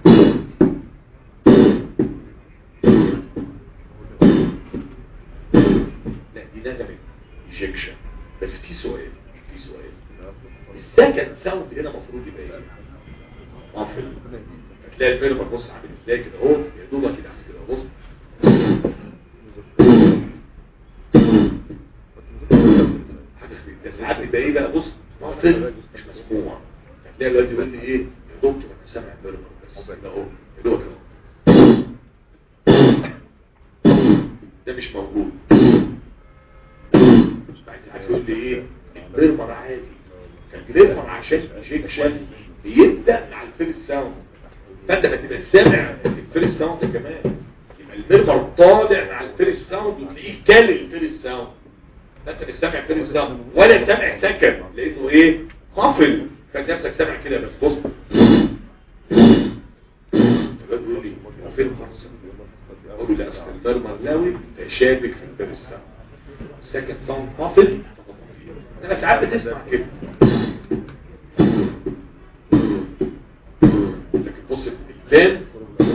لا دي نغمة ايجكشن بس في سؤال في سؤال السكند ساوند هنا المفروض يبقى ايه؟ قافل هتلاقي الميرمر بص عامل ازاي كده اهو يا دوبك كده عامل كده بص هتخبي ده ساعات بيبقى ايه بقى بص قافل مش مسموع هتلاقي دلوقتي يقول لي ايه يا دكتور انا سامع الميرمر بس ده اهو يا دوبك اهو ده مش موجود عايز عايز يقول لي ايه الميرمر عادي كان الميرمر عشان ايجيكشن بيبدا على الفيرست ساوند فانت بتبقى سامع الفيرست ساوند كمان يبقى الميرمر طالع على الفيرست ساوند وتلاقيه كل الفيرست ساوند فانت مش سامع فيرست ساوند ولا سامع سكن لانه ايه قافل فانت نفسك سامع كده بس بص الواد بيقول لي هو فين الخرص اقول له لا اصل الميرمر لاوي تشابك في الفيرست ساوند سكن ساوند قافل انا ساعات بتسمع كده لكن بص البان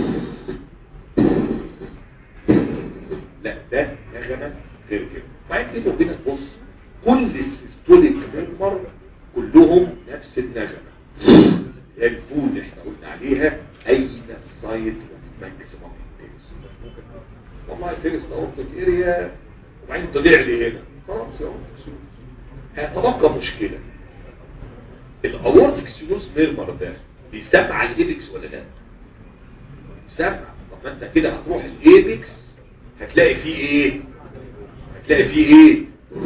لا ده نغمة غير كده بعد كده وبينك بص كل السيستوليك ميمبر كلهم نفس النغمة هي الفود اللي احنا قلنا عليها اين السايت ماكسيمم والله فيرست اورتيك اريا وبعدين طلع لي هنا خلاص يا هيتبقى مشكلة الاورتيك سيلوس ميرمر ده بيسمع الايبكس ولا لا السمع طب ما انت كده هتروح الايبكس هتلاقي فيه ايه هتلاقي فيه ايه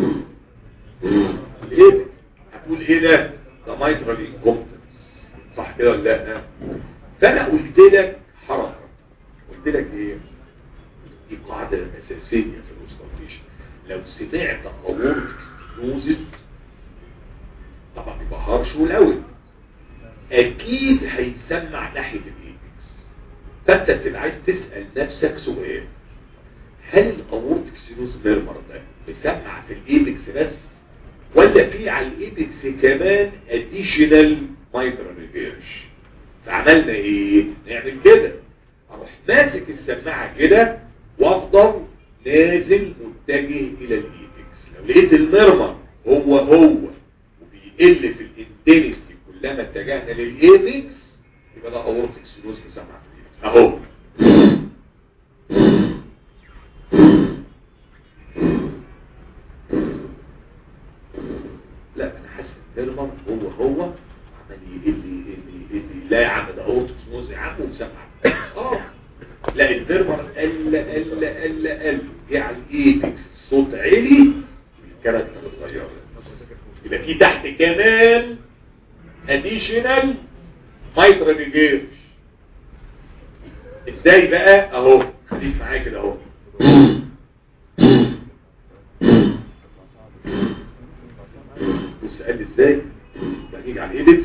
الايبكس هتقول ايه ده ده مايترال انكومبتنس صح كده ولا لا فانا قلت لك حركه قلت لك ايه دي قاعده اساسيه في الاوستالتيشن لو سمعت اورتك ستينوزز طبعا يبقى هارش والاول اكيد هيتسمع ناحيه الايبكس فانت بتبقى عايز تسال نفسك سؤال هل الاورتك ستينوز ميرمر ده مسمع في الايبكس بس ولا في على الايبكس كمان اديشنال مايترال ريفيرش فعملنا ايه نعمل كده اروح ماسك السماعه كده وافضل نازل متجه الى الايبكس لو لقيت المرمر هو هو وبيقل في الانتنستي كلما اتجهنا للايبكس يبقى ده اورتك سينوز مسمع في الايبكس اهو لا انا حاسس المرمر هو هو عمال يقل يقل يقل لا يا عم ده اورتك سينوز يا عم ومسمع خلاص لا الفيرمر قل قل قل قل جه على الايبكس الصوت عالي الكاركتر اتغير يبقى في تحت كمان اديشنال مايترال ريجيرش ازاي بقى اهو خليك معايا كده اهو بص قال لي ازاي ده هيجي على الايبكس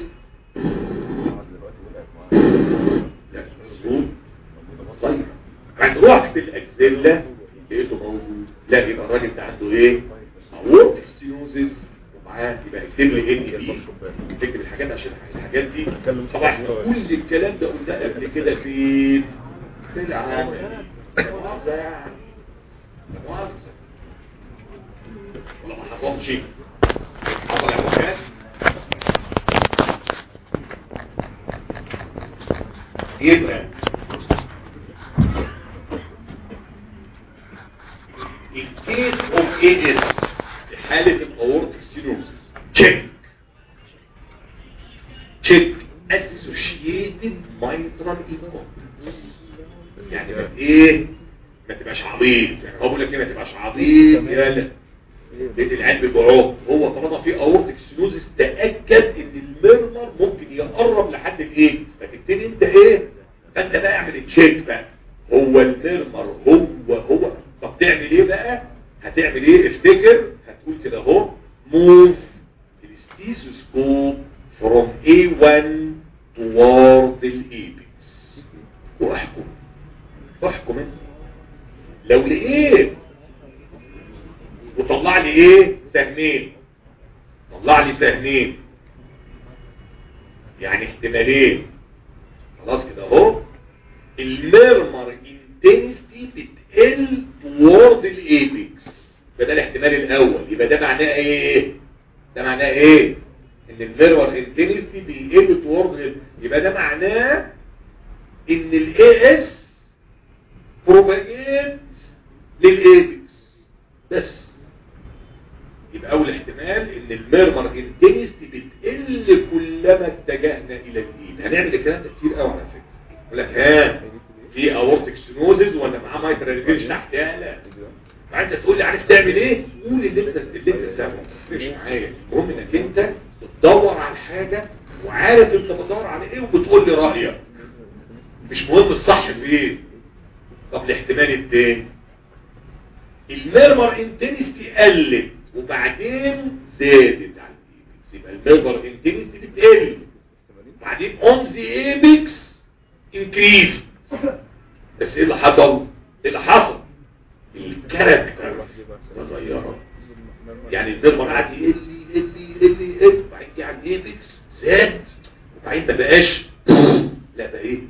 لا الصوت طيب بعد رحت الاكزيلا لقيته موجود لا يبقى الراجل ده عنده ايه اورتك ستيوزز ومعاه يبقى اكتب لي ان بي اكتب الحاجات عشان الحاجات دي طبعا احنا كل الكلام ده قلناه قبل كده فين في العمل مؤاخذه يعني مؤاخذه ولا ما حصلش حصل يا مكان يبقى in case of AS في حالة الاورتك ستينوزس check check associated mitral incompetence يعني ما ايه ما تبقاش عبيط يعني هو بيقول لك ايه ما تبقاش عبيط يالا لان العلم بيقعد هو طالما في اورتك ستينوزس تاكد ان الميرمر ممكن يقرب لحد الايه فتبتدي انت ايه فانت بقى اعمل تشيك بقى هو الميرمر هو هو طب تعمل ايه بقى هتعمل ايه افتكر هتقول كده اهو move الستيثوسكوب from A1 toward الإيبكس واحكم احكم انت لو لقيت وطلع لي ايه سهمين طلع لي سهمين يعني احتمالين خلاص كده اهو الميرمر انتنستي بتقل توورد الايبكس يبقى ده الاحتمال الاول يبقى ده معناه ايه ده معناه ايه ان الميرمر انتنستي بيقل توورد يبقى ده معناه ان الاي اس بروباجيت للايبكس بس يبقى اول احتمال ان الميرمر انتنستي بتقل كلما اتجهنا الى الدين هنعمل الكلام ده كتير قوي على فكره يقول لك ها في اورتك سينوزز ولا معاه مايترال ريفيرج تحت لا فانت تقول لي عارف تعمل ايه قول اللي انت اللي انت سامعه مش معايا المهم انك انت بتدور على حاجه وعارف انت بتدور على ايه وبتقول لي رايك مش مهم الصح فين طب الاحتمال التاني الميرمر انتنستي قلت وبعدين زادت على الايبكس يبقى الميرمر انتنستي بتقل بعدين اون ذا ايبكس انكريز بس ايه اللي حصل ايه اللي حصل الكاركتر اتغيرت يعني الميرمر قعد يقل يقل يقل يقل وبعدين جه على الايبكس زاد وبعدين ما بقاش لا بقى ايه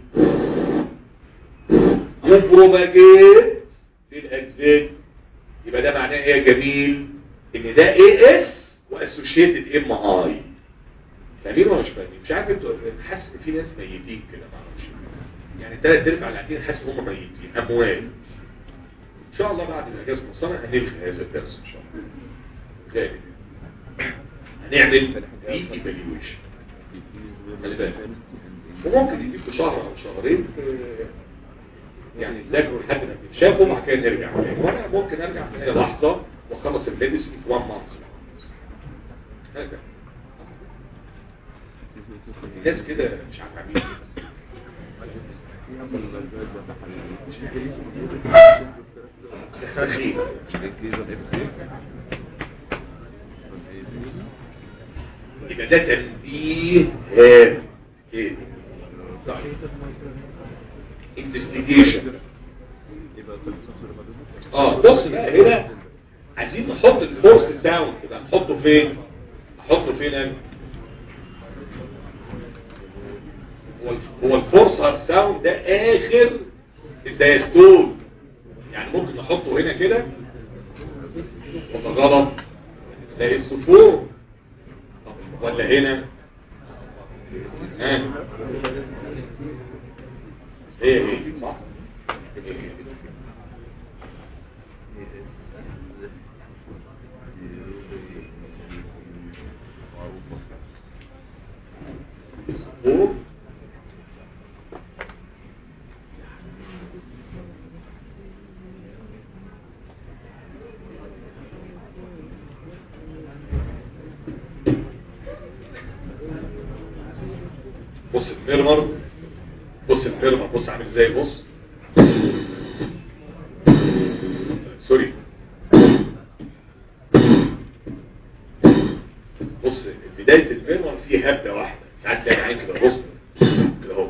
وبروباجيت للاجزاء يبقى ده معناه ايه يا جميل ان ده اي اس واسوشيتد ام اي فاهمين ولا مش فاهمين مش عارف انتوا حاسس ان في ناس ميتين كده ما اعرفش يعني ثلاث ارباع اللي قاعدين حاسس ان هم ميتين اموات ان شاء الله بعد الاجازه المصنع هنلغي هذا الدرس ان شاء الله غالبا هنعمل في ايفالويشن خلي بالك وممكن يجيب شهر او شهرين يعني نذاكره لحد ما تتشافوا وبعد كده نرجع تاني وانا ممكن ارجع في اي لحظه واخلص الميديسن في 1 مانث هكذا الناس كده مش عارف عاملين يبقى ده تنبيه هام ايه انفستيجيشن اه بص بقى هنا عايزين نحط الفورس داون يبقى نحطه فين نحطه فين انا هو هو الفورس ساوند ده اخر الدايستول يعني ممكن نحطه هنا كده ولا غلط ده السفور ولا هنا ها ايه ايه صح إيه إيه. السفور بص الميرمر بص الميرمر بص عامل ازاي بص سوري بص بداية الميرمر فيه هبدة واحدة ساعات تلاقي عين كده بص كده اهو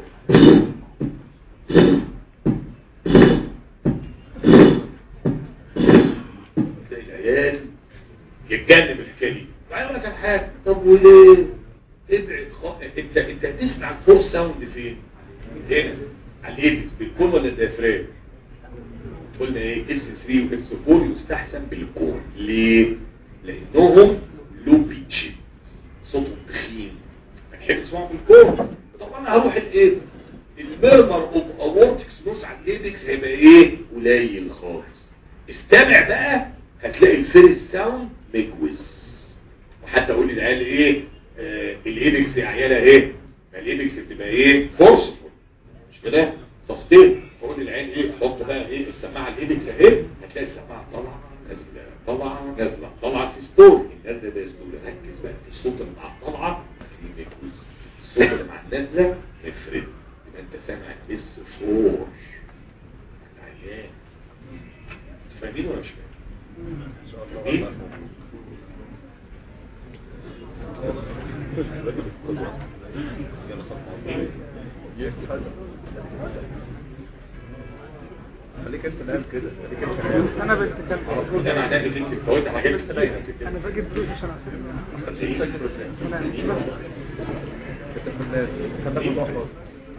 تلاقي العيال يتجنب الحكايه دي بعدين اقول لك على حاجه طب وليه ابعد خ... انت انت هتسمع الفور ساوند فين هنا على الايبكس بالكون ولا الديافرام قلنا ايه اس 3 واس 4 يستحسن بالكون ليه لانهم لو بيتش صوتهم تخين ما تحب تسمعه بالكون طبعا انا هروح الايه الميرمر اوف اورتكس نص على الايبكس هيبقى ايه قليل خالص استمع بقى هتلاقي الفيرست ساوند ميكوز وحتى اقول للعيال ايه آه الايبكس يا عيالة ايه ما الايبكس بتبقى ايه فورسفول مش كده سستين فقول للعيال ايه حط بقى ايه السماعه الايبكس اهي هتلاقي السماعه طالعه نازله طالعه نازله طالعه سيستول النازله ده سيستول ركز بقى في الصوت اللي مع الطالعه في ميكوز الصوت اللي مع النازله افرد يبقى انت سامع اس 4 العيال فاهمين ولا مش فاهمين؟ خليك انت نايم كده خليك انت نايم انا بتكلم ده معناه انك انت فوت حاجات كتير انا باجي فلوس عشان احسب خليك انت في الناس خليك محفظ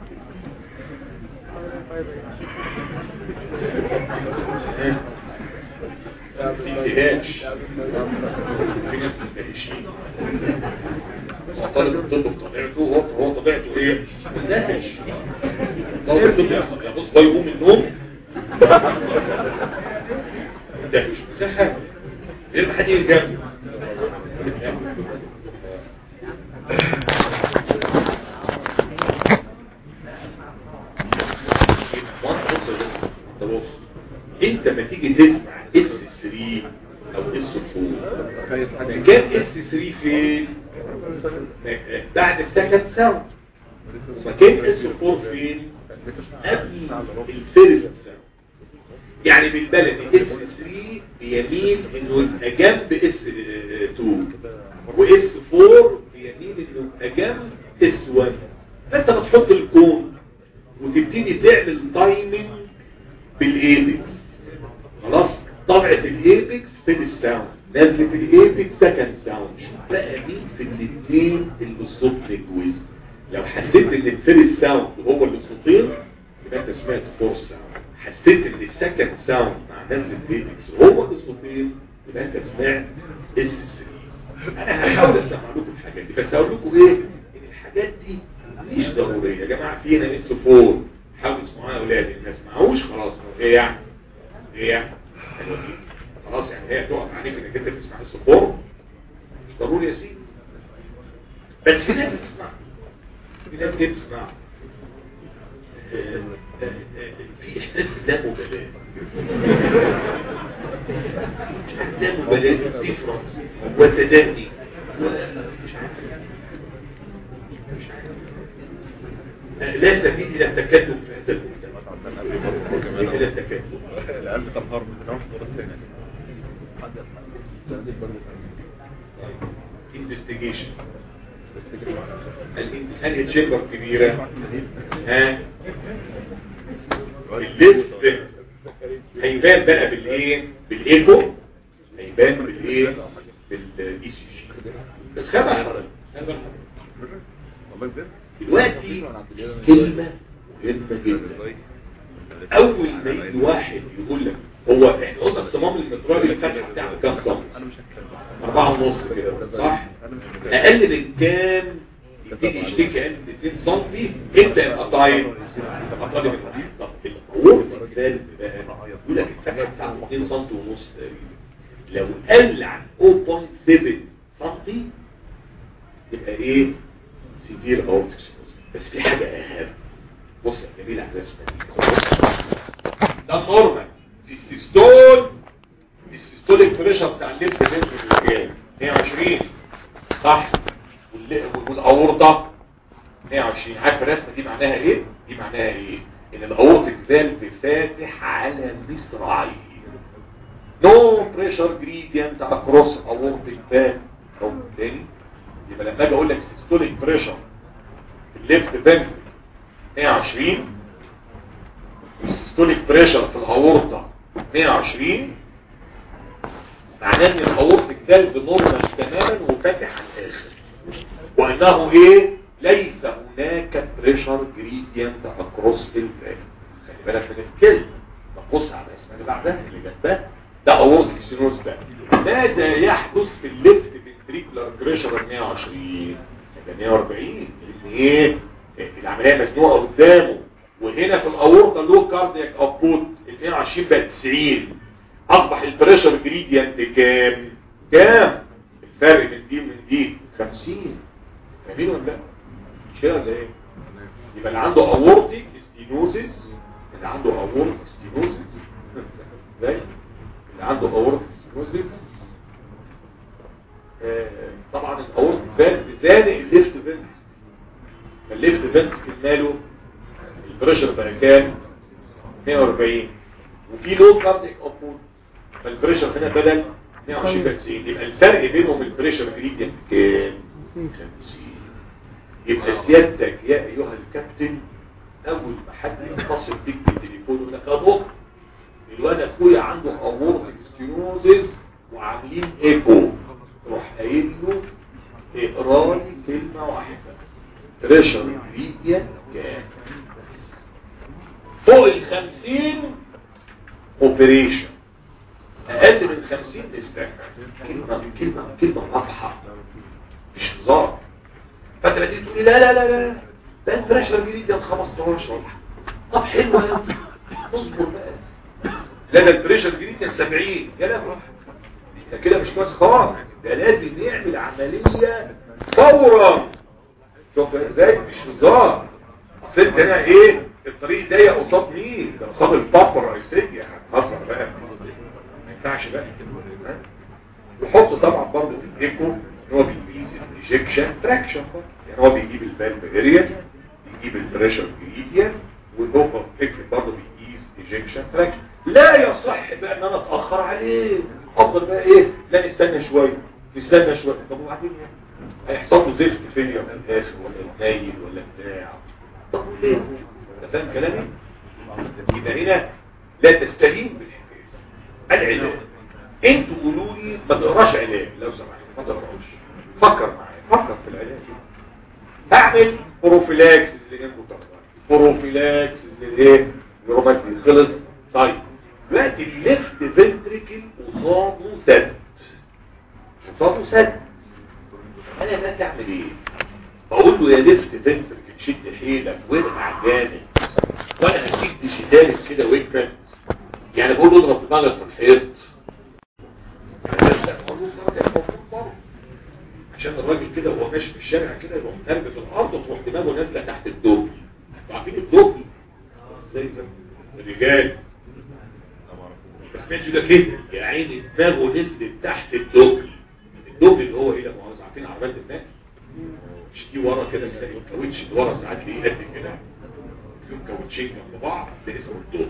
في انتهاش في ناس مندهشين طالب الطب بطبيعته هو هو طبيعته ايه؟ مندهش طالب الطب يا بص بقى يقوم من النوم مندهش ده حاجه غير ما حد يجي جنبه ده بص انت ما تيجي تسمع اس 3 او اس 4 كان اس 3 فين بعد السكند ساوند وكان اس 4 فين قبل الفيرست ساوند يعني بالبلدي اس 3 بيميل انه يبقى جنب اس 2 واس 4 بيميل انه يبقى جنب اس 1 فانت بتحط الكون وتبتدي تعمل تايمنج بالايبكس خلاص طبعة الايبكس في الساوند نزلة الايبكس سكند ساوند شوف بقى مين في الاثنين اللي الصوت مجوز لو حسيت ان الفيرست ساوند هو اللي صوتين يبقى انت سمعت فور ساوند حسيت ان السكند ساوند مع نزلة الايبكس هو اللي صوتين يبقى انت سمعت اس 3 انا هحاول اسمع لكم الحاجات دي بس هقول لكم ايه ان الحاجات دي مش ضروريه يا جماعه فينا اس 4 حاولوا تسمعوها يا اولاد ما سمعوش خلاص ايه يعني ايه يعني حلوة دي. خلاص يعني هي تقف عليك انك انت تسمع الصفور مش ضروري يا سيدي بس في ناس بتسمع في ناس كده بتسمع آه، آه، آه، في احساس لا مبالاه لا مبالاه ديفرنس وتداني ومش عارف مش عارف آه، لا سبيل الى التكلم في هذا المجتمع الى التكلم القلب تنهار من النوم مرة ثانية انفستيجيشن الانسان تشامبر كبيرة ها الليفت هيبان بقى بالايه بالايكو هيبان بالايه بالاي سي جي بس خبر حضرتك خبر حضرتك. والله ازاي؟ دلوقتي كلمة مهمة جدا اول ما يجي واحد يقول لك هو احنا قلنا الصمام المترالي الفتحة بتاعه كام سم انا مش هتكلم أربعة ونص كده صح انا مش هتكلم اقل من كام يبتدي يشتكي اقل من 2 سم انت يبقى طاير تبقى طالب الرحيم طب القوة الثالث بقى يقول لك الفتحة بتاعته 2 سم ونص تقريبا لو قل عن 0.7 سم يبقى ايه سيفير اورتكس بس في حاجة اهم بص يا جميل على الرسمة دي ده النورمال في السيستول السيستوليك بريشر بتاع الليفت فينتريكل كام 120 صح والل- والاورطه 120 عارف الرسمه دي معناها ايه دي معناها ايه ان الاورتيك فالف فاتح على مصراعيه نو بريشر جريدينت اكروس اورتيك فالف او تاني يبقى لما اجي اقول لك سيستوليك بريشر في الليفت فالف 120 والسيستوليك بريشر في الاورطه 120 معناه ان الاورتيك فالف نورمال تماما وفاتح على الاخر وانه ايه ليس هناك بريشر جريدينت اكروس الفالف خلي بالك من الكلمه نبص على الاسم اللي بعدها اللي جنبها ده اورتيك سينوس ده ماذا يحدث في الليفت فنتريكولار بريشر 120 يبقى 140 لان ايه العمليه مزنوقه قدامه وهنا في الاورطه له كاردياك ابوت ال 120 بقى 90 اصبح البريشر جريدينت كام كام الفرق من دي ومن دي 50 فاهمين ولا لا مش كده ولا ايه يبقى اللي عنده اورتيك ستينوزيس اللي عنده اورتيك ستينوزيس ازاي اللي عنده اورتيك ستينوزيس آه، طبعا الاورتيك فالف زانق الليفت فنت فالليفت فنت ماله البريشر بقى كام 140 وفي لو كارديك ابورت فالبريشر هنا بدل 120 بقى 90 يبقى الفرق بينهم البريشر جريدينت كام 50 يبقى سيادتك يا ايها الكابتن اول ما حد يتصل بيك بالتليفون يقول لك يا دكتور الواد اخويا عنده اورتيك ستينوزيس وعاملين ايكو روح قايل له اقرا لي كلمه واحده بريشر جريدينت كام فوق ال 50 اوبريشن اقل من 50 استنى كلمه كلمه كلمه واضحه مش هزار فانت تيجي تقول لي لا لا لا لا ده البريشر الجديد ده 15 طب حلو يا ابني. اصبر بقى لا ده البريشر الجديد ده 70 يا لا بروح ده كده مش كويس خالص ده لازم نعمل عمليه فورا شوف ازاي مش هزار اصل انت هنا ايه الطريق ضيق قصاد مين ده قصاد البابا الرئيسيه هتهزر بقى ما ينفعش بقى ها؟ وحط طبعا برضه في الايكو ان هو بيقيس الانجكشن تراكشن يعني هو بيجيب الفالف اريا يجيب البريشر جريديان والاوفر فكر برضه بيقيس انجكشن تراكشن لا يصح بقى ان انا اتاخر عليه افضل بقى ايه لا نستنى شويه نستنى شويه طب وبعدين يعني هيحصل له زفت فيليا في الاخر ولا نايل ولا بتاع طب وليه انت فاهم كلامي يبقى هنا لا تستهين بالحكايه العلاج انتوا قولوا لي ما تقراش علاج لو سمحت ما تقراش فكر معايا فكر في العلاج اعمل بروفيلاكس اللي جنبه تقرا بروفيلاكس اللي ايه الروماتيك خلص طيب دلوقتي الليفت فنتريكل قصاده سد قصاده سد انا الناس اعمل ايه بقول له يا ليفت فنتريكل شد حيلك وارجع جامد وانا هديك ديجيتالس كده ويكرت يعني بقول له اضرب دماغك في الحيط عشان الراجل كده وهو ماشي في الشارع كده يروح نرجس الارض وتروح دماغه نازله تحت الدوب عارفين الدوب ازاي ده الرجال ما سمعتش ده كده يا عيني دماغه نزلت تحت الدبل الدبل اللي هو ايه ده ما هو عارفين عربيات الناس مش دي ورا كده تلاقي الكاوتش اللي ورا ساعات ليه قد كده فيهم كاوتشين جنب بعض ده اسمه الدبل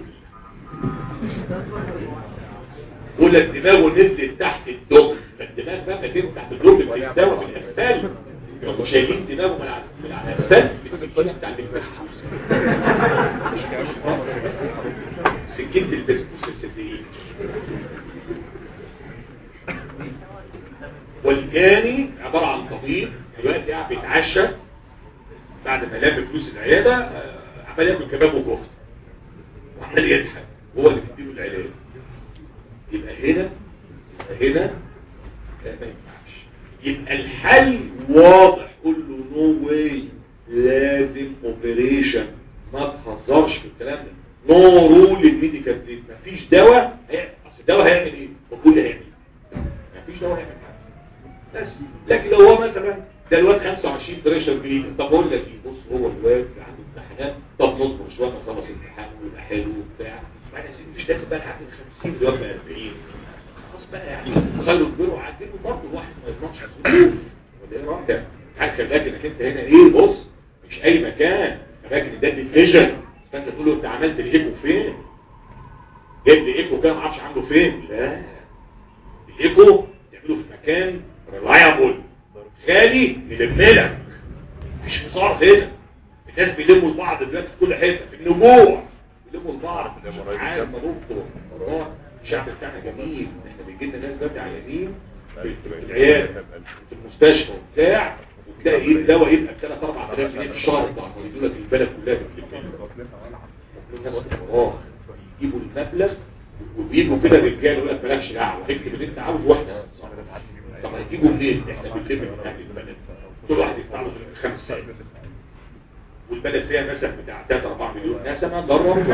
ولا دماغه نزلت تحت الدبل فالدماغ بقى ما تنزل تحت الدبل بتتساوى بالاسفل يبقوا شايلين دماغه من على من على الاسفل بالسكينه بتاع المفتاح سكينه البسبوس الصدقين والجاني عبارة عن طبيب دلوقتي قاعد بيتعشى بعد ما لم فلوس العيادة آه، عمال ياكل كباب وكفته وعمال يضحك هو اللي بيديله العلاج يبقى هنا يبقى هنا لا ما ينفعش يبقى الحل واضح قول له نو واي لازم اوبريشن ما تهزرش في الكلام ده نو رول الميديكال تريت مفيش دواء هي- اصل الدواء هيعمل ايه؟ وكل هيعمل ايه؟ مفيش دواء هيعمل حاجه بس لكن لو هو مثلا ده الواد 25 بريشر جديد طب اقول لك ايه بص هو الواد عنده امتحانات طب نصبر شويه ما خلص امتحان ويبقى حلو وبتاع بعدين يا سيدي مش لازم بقى نعدي ال 50 الواد بقى 40 خلاص بقى يعني خلوا البيرو وعدله برضه الواحد ما يضمنش الظروف ولا ايه رايك؟ عارف خلي بالك انك انت هنا ايه بص مش اي مكان اماكن ده ديسيجن فانت تقول له انت عملت الايكو فين؟ جايب لي ايكو كده ما اعرفش عامله فين لا الايكو تعمله في مكان ريلايبل خالي نلملك مش هزار هنا الناس بيلموا لبعض دلوقتي في كل حته في النجوع بيلموا لبعض عارف دكتور والله الشعب بتاعنا جميل احنا بيجي لنا ناس دلوقتي عيانين في في العياده في المستشفى وبتاع وتلاقي ايه الدواء يبقى ب 3 4000 جنيه في الشهر بتاع يدوا لك البلد كلها بتلم الناس وراك يجيبوا المبلغ وبيجوا كده رجاله يقول لك مالكش دعوه اكتب اللي انت عاوزه واحنا طب هتجيبوا منين احنا بنلم من اهل البلد كل واحد يدفع له 5 سنين والبلد فيها نسب بتاع 3 4 مليون نسمه جرب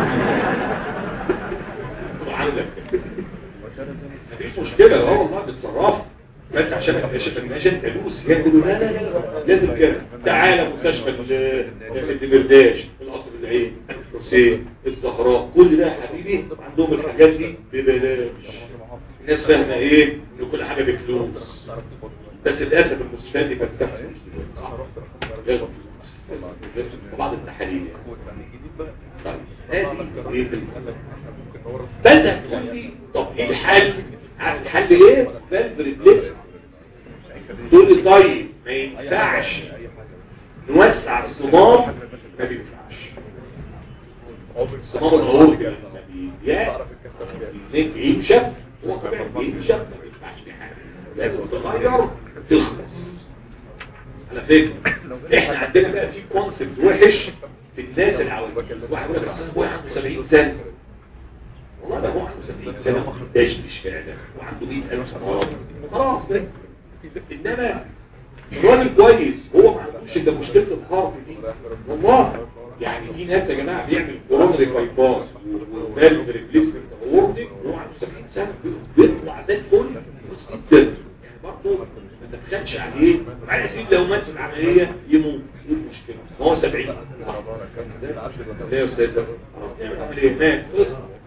وعامله مفيش مشكله اه والله بتصرف بس عشان اكتشف ان عشان تدوس يقولوا لا لا لا لازم كده تعالى مستشفى ال- الدمرداش القصر العين الحسين الزهراء كل ده يا حبيبي عندهم الحاجات دي ببلاش الناس فاهمه ايه ان كل حاجه بفلوس بس للاسف المستشفيات دي كانت بتاخد فلوس دلوقتي. غير بعض التحاليل يعني طيب هذه ايه بدأ تقول لي طب ايه الحل عارف الحل ايه فالف ريبليس تقول لي طيب ما ينفعش نوسع الصمام ما بينفعش الصمام العروضي لما بيضيق النك ينشف هو كمان بينشف ما بينفعش في حاجه لازم تغير تخلص على فكره احنا عندنا بقى في كونسبت وحش في الناس العواجيز واحد يقول لك اصل ابويا عنده 70 سنه والله ده هو عنده 70 سنه ما خداش مش فعلا وعنده 100000 سنه خلاص ده انما الراجل كويس هو ما عندوش الا مشكله الهارت دي والله يعني في ناس يا جماعه بيعمل كورونري بايباس وفالف ريبليسمنت اورتيك وهو عنده 70 سنه بيطلع زي الفل كويس جدا يعني برضه ما تفخدش عليه وبعدين يا سيدي لو مات في العمليه يموت ايه المشكله؟ ما هو 70 صح؟ ليه يا استاذ خلاص نعمل عمليه مات خلص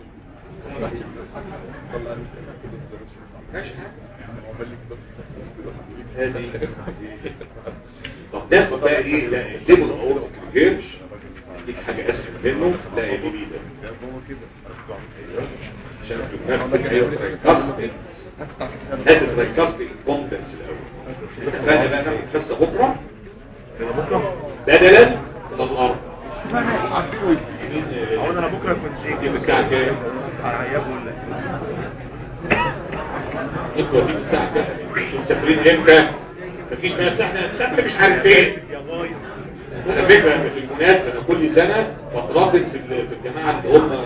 ماشي هذه طب ناخد بقى ايه لا الليمون اورتيك ريجيرش ديك حاجه اسهل منه لا يا بيبي ده عشان تنفذ ايوه تركز هات الركاز بالكومبتنس الاول اتفقنا بقى ناخد حصه بكره بدلا من الارض عاوز انا بكره كنت يجي الساعه كام انتوا هتيجوا الساعه كام مسافرين امتى مفيش بقى احنا مسافر مش عارف فين على فكره بالمناسبه انا كل سنه بترابط في ال- في الجماعه اللي هم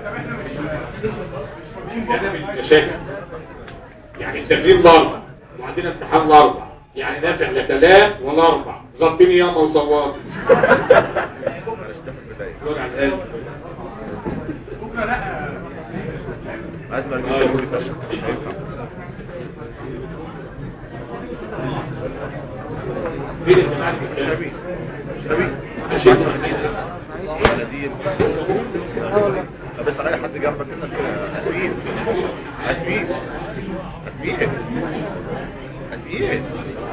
سنه من المشاكل يعني مسافرين الاربع وعندنا امتحان الاربع يعني نافع لا ثلاث ولا اربع غطيني ياما وصوات دول على القلب. عايز بقى فين الجماعه اللي شبي شبي عشان على دي بس على حد جنبك كده اسفين اسفين اسفين اسفين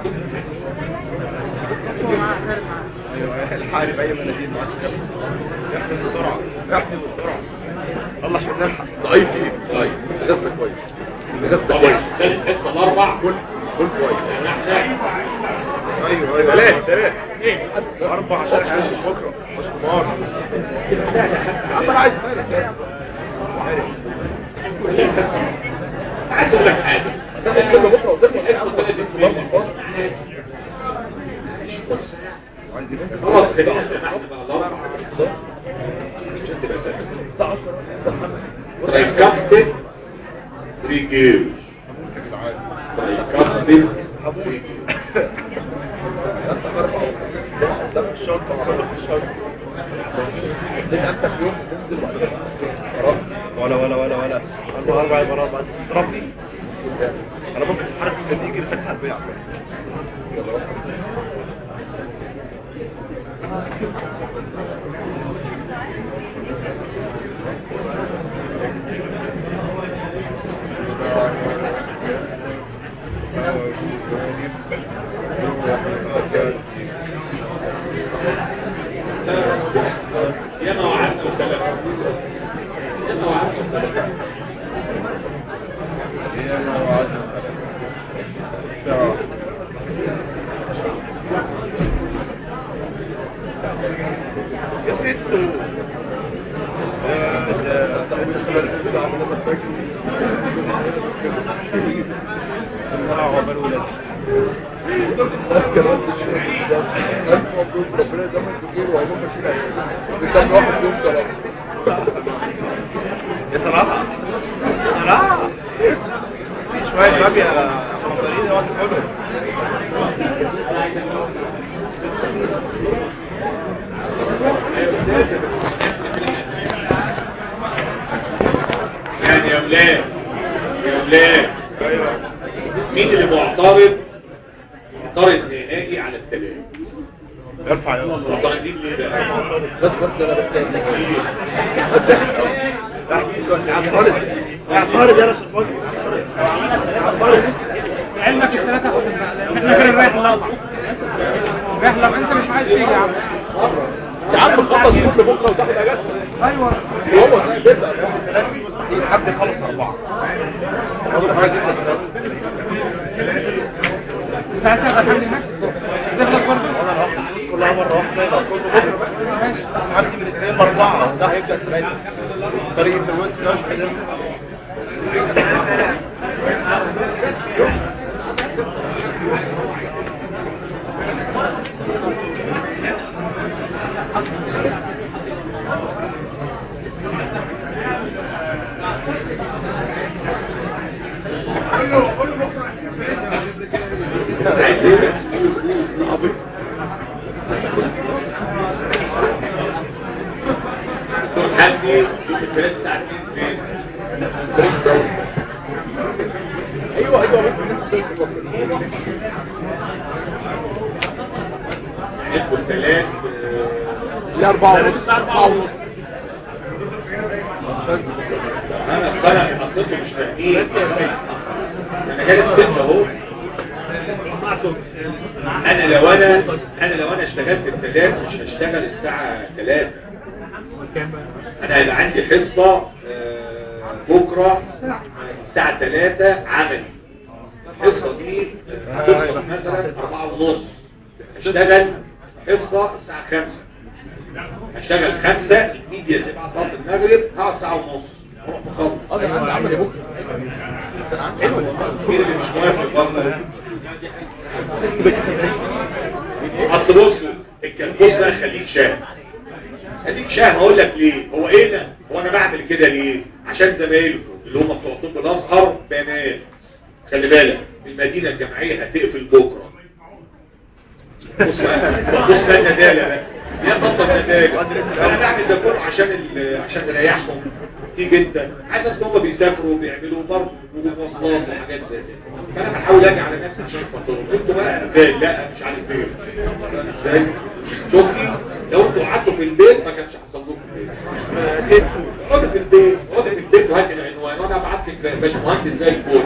ايوه الحارب اي مناديل معاك احنا بسرعه احنا بسرعه الله عشان نلحق ضعيف ايه ضعيف غزه كويس غزه طبعا كويس ده الحصه الاربع كل كل كويس احنا ايوه ايوه ثلاث ثلاث اربع عشان عايز بكره مش كبار يا عم انا عايز مالك عايز اقول لك حاجه هتاخد كلمه بكره وتخلص يا عم خلاص خلينا احنا بقى الاربع عشان تبقى سهل ترايكاستيك ريجيرز ترايكاستيك انت في يوم تنزل ولا ولا ولا ولا أربع أربع عبارات بعد تضربني أنا ممكن أتحرك من يجي لفتح حربية يا ما وعدنا وثلاثة يا ما وعدنا وثلاثة يا ستو الله عقبال ولادي كمان الشيء ده ألف مبروك ربنا يدمك بخير وهيبقى ماشيين عليك بيسمي واحد يوم ثلاثة يا صراحة يا صراحة في شوية باب يا مصارين يا واحد كله يعني يا ولاد يا ولاد مين اللي معترض معترض نهائي على الثلاثة ارفع يا الله معترضين ليه بقى بس بس انا بستنى اعترض اعترض يا رسول الله اعترض علمك الثلاثة خد احنا كده رايح اللقطة رايح لو انت مش عايز تيجي يا عم يا عم خلص كل بكره وتاخد اجازه ايوه وهو ده بيبدا حد يخلص اربعة ساعتها دخلني هناك تخلص برضه كلها مرة واحدة يبقى كله بكرة ماشي عدي من اثنين لاربعة ده هيبدأ ثلاثة طريق في الوقت ده مش قادر عايز ايه بس دكتور حمدي في الثلاث ساعتين فين ايوه ايوه بس هندخل ثلاث لا أربعة ونص أربعة ونص انا الصلاة حطيته مش فاهمين انا كانت ستة اهو انا لو انا انا لو انا اشتغلت الثلاث مش هشتغل الساعة ثلاثة انا هيبقى عندي حصة آه، بكرة الساعة ثلاثة عملي الحصة دي آه، هتدخل مثلا أربعة ونص هشتغل حصة الساعة خمسة هشتغل خمسة الميديا تبقى صلاة المغرب هقعد ساعة ونص اروح مخلص انا عندي عمل بكره انا عندي عمل مين اللي مش موافق برضه اصل بص الكلبوس ده خليك شاه خليك شاه هقول لك ليه هو ايه ده هو انا بعمل كده ليه عشان زمايلكم اللي هم بتوع طب الازهر بنات خلي بالك المدينه الجامعيه هتقفل بكره بص بقى بص بقى الندالة بقى يا بطل ندالة انا بعمل ده كله عشان ال- عشان نريحهم تيجي انت عايز اصل هم بيسافروا وبيعملوا برضه مواصلات وحاجات زي كده فانا بحاول اجي على نفسي عشان خاطرهم انتوا بقى فين لا مش عارف فين ازاي شفتي لو انتوا قعدتوا في البيت ما كانش حصل لكم كده اقعد في البيت اقعد في البيت وهات العنوان وانا ابعت لك يا باشا مهندس زي الفل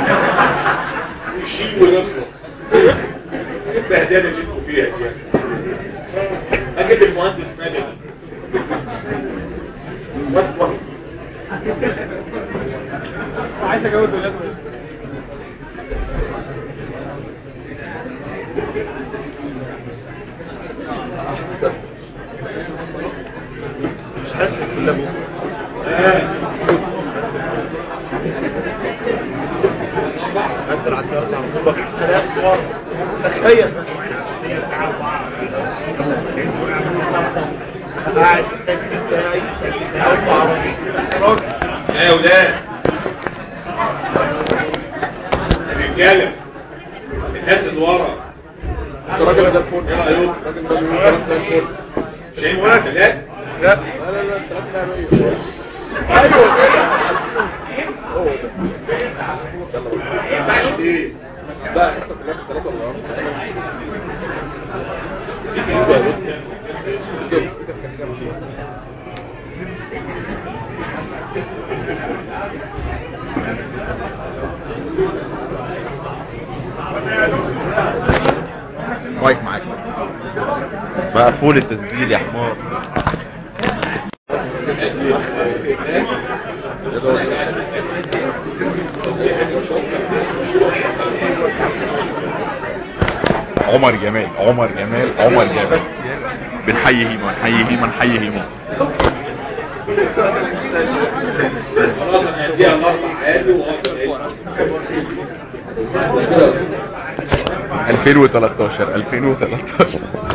وشيل ويخلص البهدله اللي انتوا فيها دي اجيب المهندس مدني وات- عايز اجوز ولاد مش حاسس كل ابوك انت اللي هترجع عمرك ثلاث صور تخيل قاعد التاكسي بتاعي او عربي راجل يا ولاد رجاله الناس اللي ورا انت راجل ده الفل ايه رايكم راجل ده الكلام ده الفل شايف ثلاث لا لا لا لا الثلاث نعمية ايوه كده هو ده ما ينفعش ايه بقى حصة كلها الثلاثة ولا أربعة مايك معاك مقفول التسجيل يا حمار عمر جمال عمر جمال عمر جمال بنحيي هيما نحيي هيما نحيي هيما خلاص انا هديها الاربع عادي وافضل 2013 2013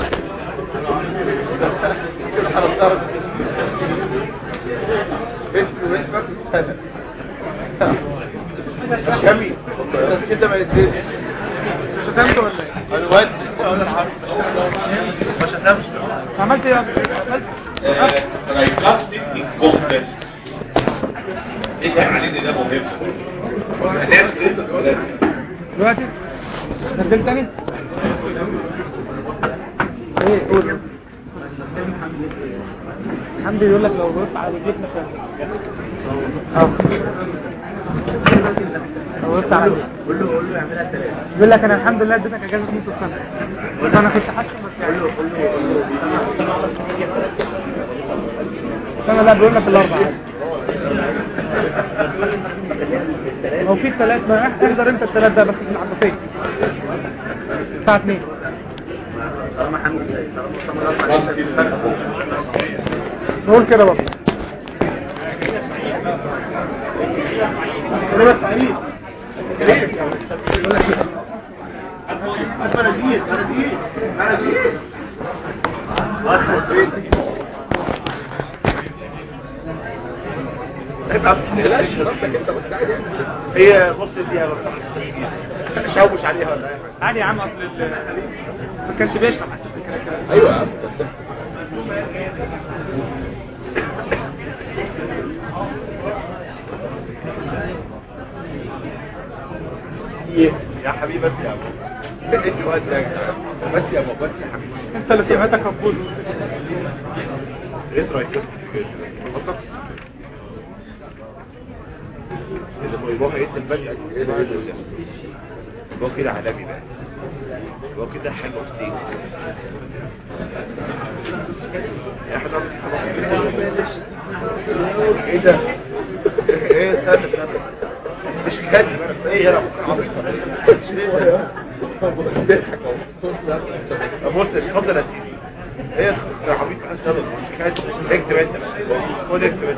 جميل بس كده ما يديش شتمت ولا ايه؟ انا واد انا العرض ما شتمش عملت ايه يا أصلاً؟ عملت ترايكاستيك انكومبتنس ايه ده علينا ده مهم هنعمل ايه دلوقتي نزل تاني ايه قول حمدي بيقول لك لو وقفت على رجليك مش اه لو وقفت على رجليك قول له قول له يعملها ثلاثة بيقول لك انا الحمد لله اديتك اجازه نص السنه بس انا كنت حاسس بس قول له قول له السنه لا بيقول لك الاربعه هو في الثلاث ما احضر انت الثلاث ده بس في العباسيه الساعه 2 نقول كده برضه كلمة سعيد لا شرطك انت بس عادي هي بص دي شوش عليها ولا ايه عادي يا عم اصل ال- ما كانش بيشرح اساسا كده كده ايوه يا عم يا حبيبي بس يا ابو انت وقت بس يا ابو بس يا حبيبي انت اللي سمعتك مفقود ايه رايك خطك اللي هو يبقى ايه البدء ايه ده ايه ده يبقى كده عالمي بقى يبقى كده حلو ستيك يا حضرتك ايه ده ايه استنى استنى مش كاتب انا ايه يا عبيط بص اتفضل يا سيدي ايه يا عبيط عايز تضرب مش كاتب اكتب انت خد اكتب انت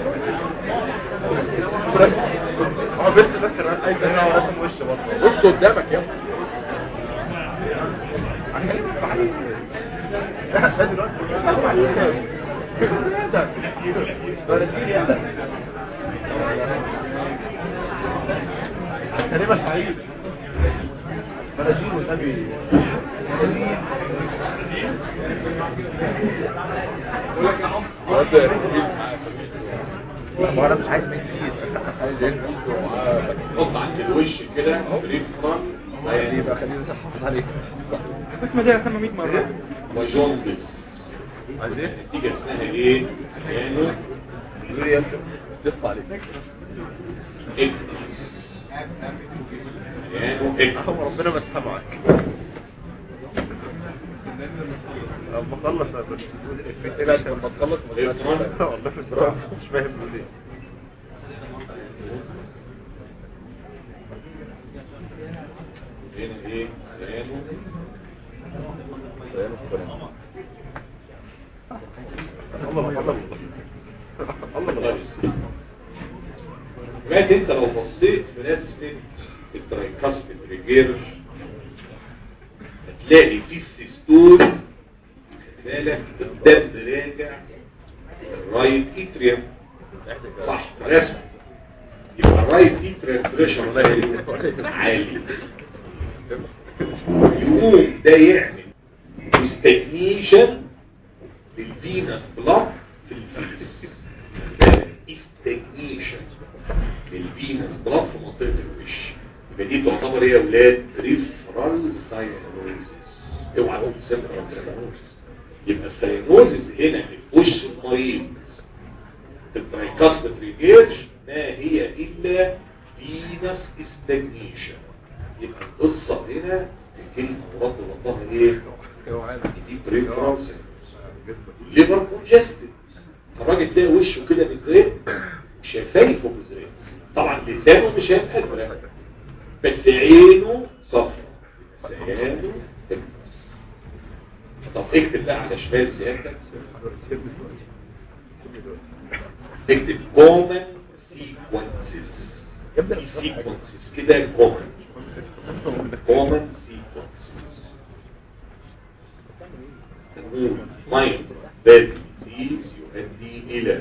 اه بس بس انا عايز انا رسم وش برضه بص قدامك يا ابني. كلمة سعيد مناجيل والنبي واد رجيل معاك. وانا مش عايز منك كتير عايز انت حط عند الوش كده بريد فرونت دي بقى خلينا نحافظ عليك اسمه دي رسمها 100 مره وجوندس عايز ايه؟ النتيجة اسمها ايه؟ كانوا يقول لي انت صف عليك اكنس عيانه اكنس هو ربنا مسحها معاك اما خلص انا كنت بقول الفكره لا انت لما تخلص ما إيه، تسمعش كمان؟ بقى. والله بصراحه مش فاهم بيقول ايه هنا ايه عيانه سلام السلام. الله الله الله الله كويس كمان انت لو بصيت في رسمة الترايكاسميد ريجيرش هتلاقي في السيستول خد بالك الدم راجع الرايت اتريم صح رسمة يبقى الرايت اتريم بريشر عالي يقوم ده يعمل استجنيشن للفينس بلاد في الفيس استجنيشن للفينس بلاد في منطقة الوش يبقى دي تعتبر ايه يا اولاد ريفرال ساينوزيس اوعى تقول سيرفرال ساينوزيس يبقى الساينوزيس هنا في وش المريض في الترايكاست ريجيرش ما هي الا فينس استجنيشن يبقى القصة هنا في كلمة مراد وضعها ايه؟ دي بريفرال ساينوزيس ليفر كونجستد الراجل تلاقي وشه كده مزرق شفايفه مزرق طبعا لسانه مش هيبقى ازرق بس عينه صفرا بس عينه تكبس طب اكتب بقى على شمال سيادتك اكتب كومن سيكونسز يبدأ في سيكونسز كده كومن كومن سيكونسز نقول مايند باد ديزيز يؤدي الى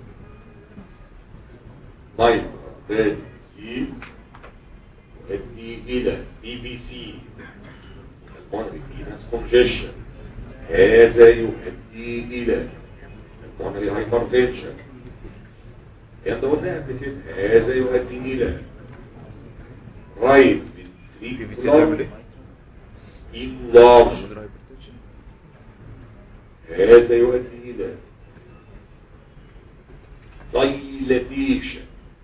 مايند باد ديزيز يؤدي الى بي بي سي المونري فينس كونجيشن هذا يؤدي الى المونري هايبرتنشن الكلام ده قلنا قبل كده هذا يؤدي الى رايت تعمل ايه؟ enlarged هذا يؤدي إلى dilatation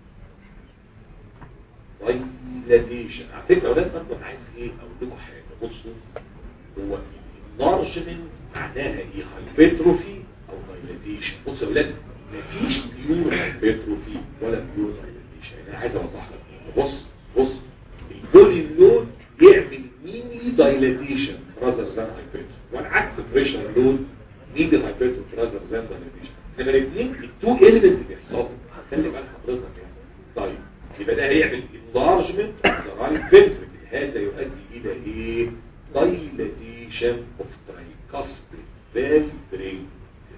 dilatation على فكرة أولاد أنا عايز إيه أقول لكم حاجة بصوا هو enlargement معناها إيه hypertrophy أو dilatation بصوا يا أولاد مفيش pure hypertrophy ولا pure dilatation أنا عايز أوضح لك بص بص البولي لود يعمل ميني دايلاتيشن رازر زان هايبرتروفي والعكس بريشر لود ميني هايبرتروفي رازر زان دايلاتيشن انما الاثنين التو ايليمنت بيحصلوا خلي بال حضرتك يعني طيب يبقى ده هيعمل انلارجمنت رايت فنتريكل هذا يؤدي الى ايه دايلاتيشن اوف ترايكاسبيد فالفرينج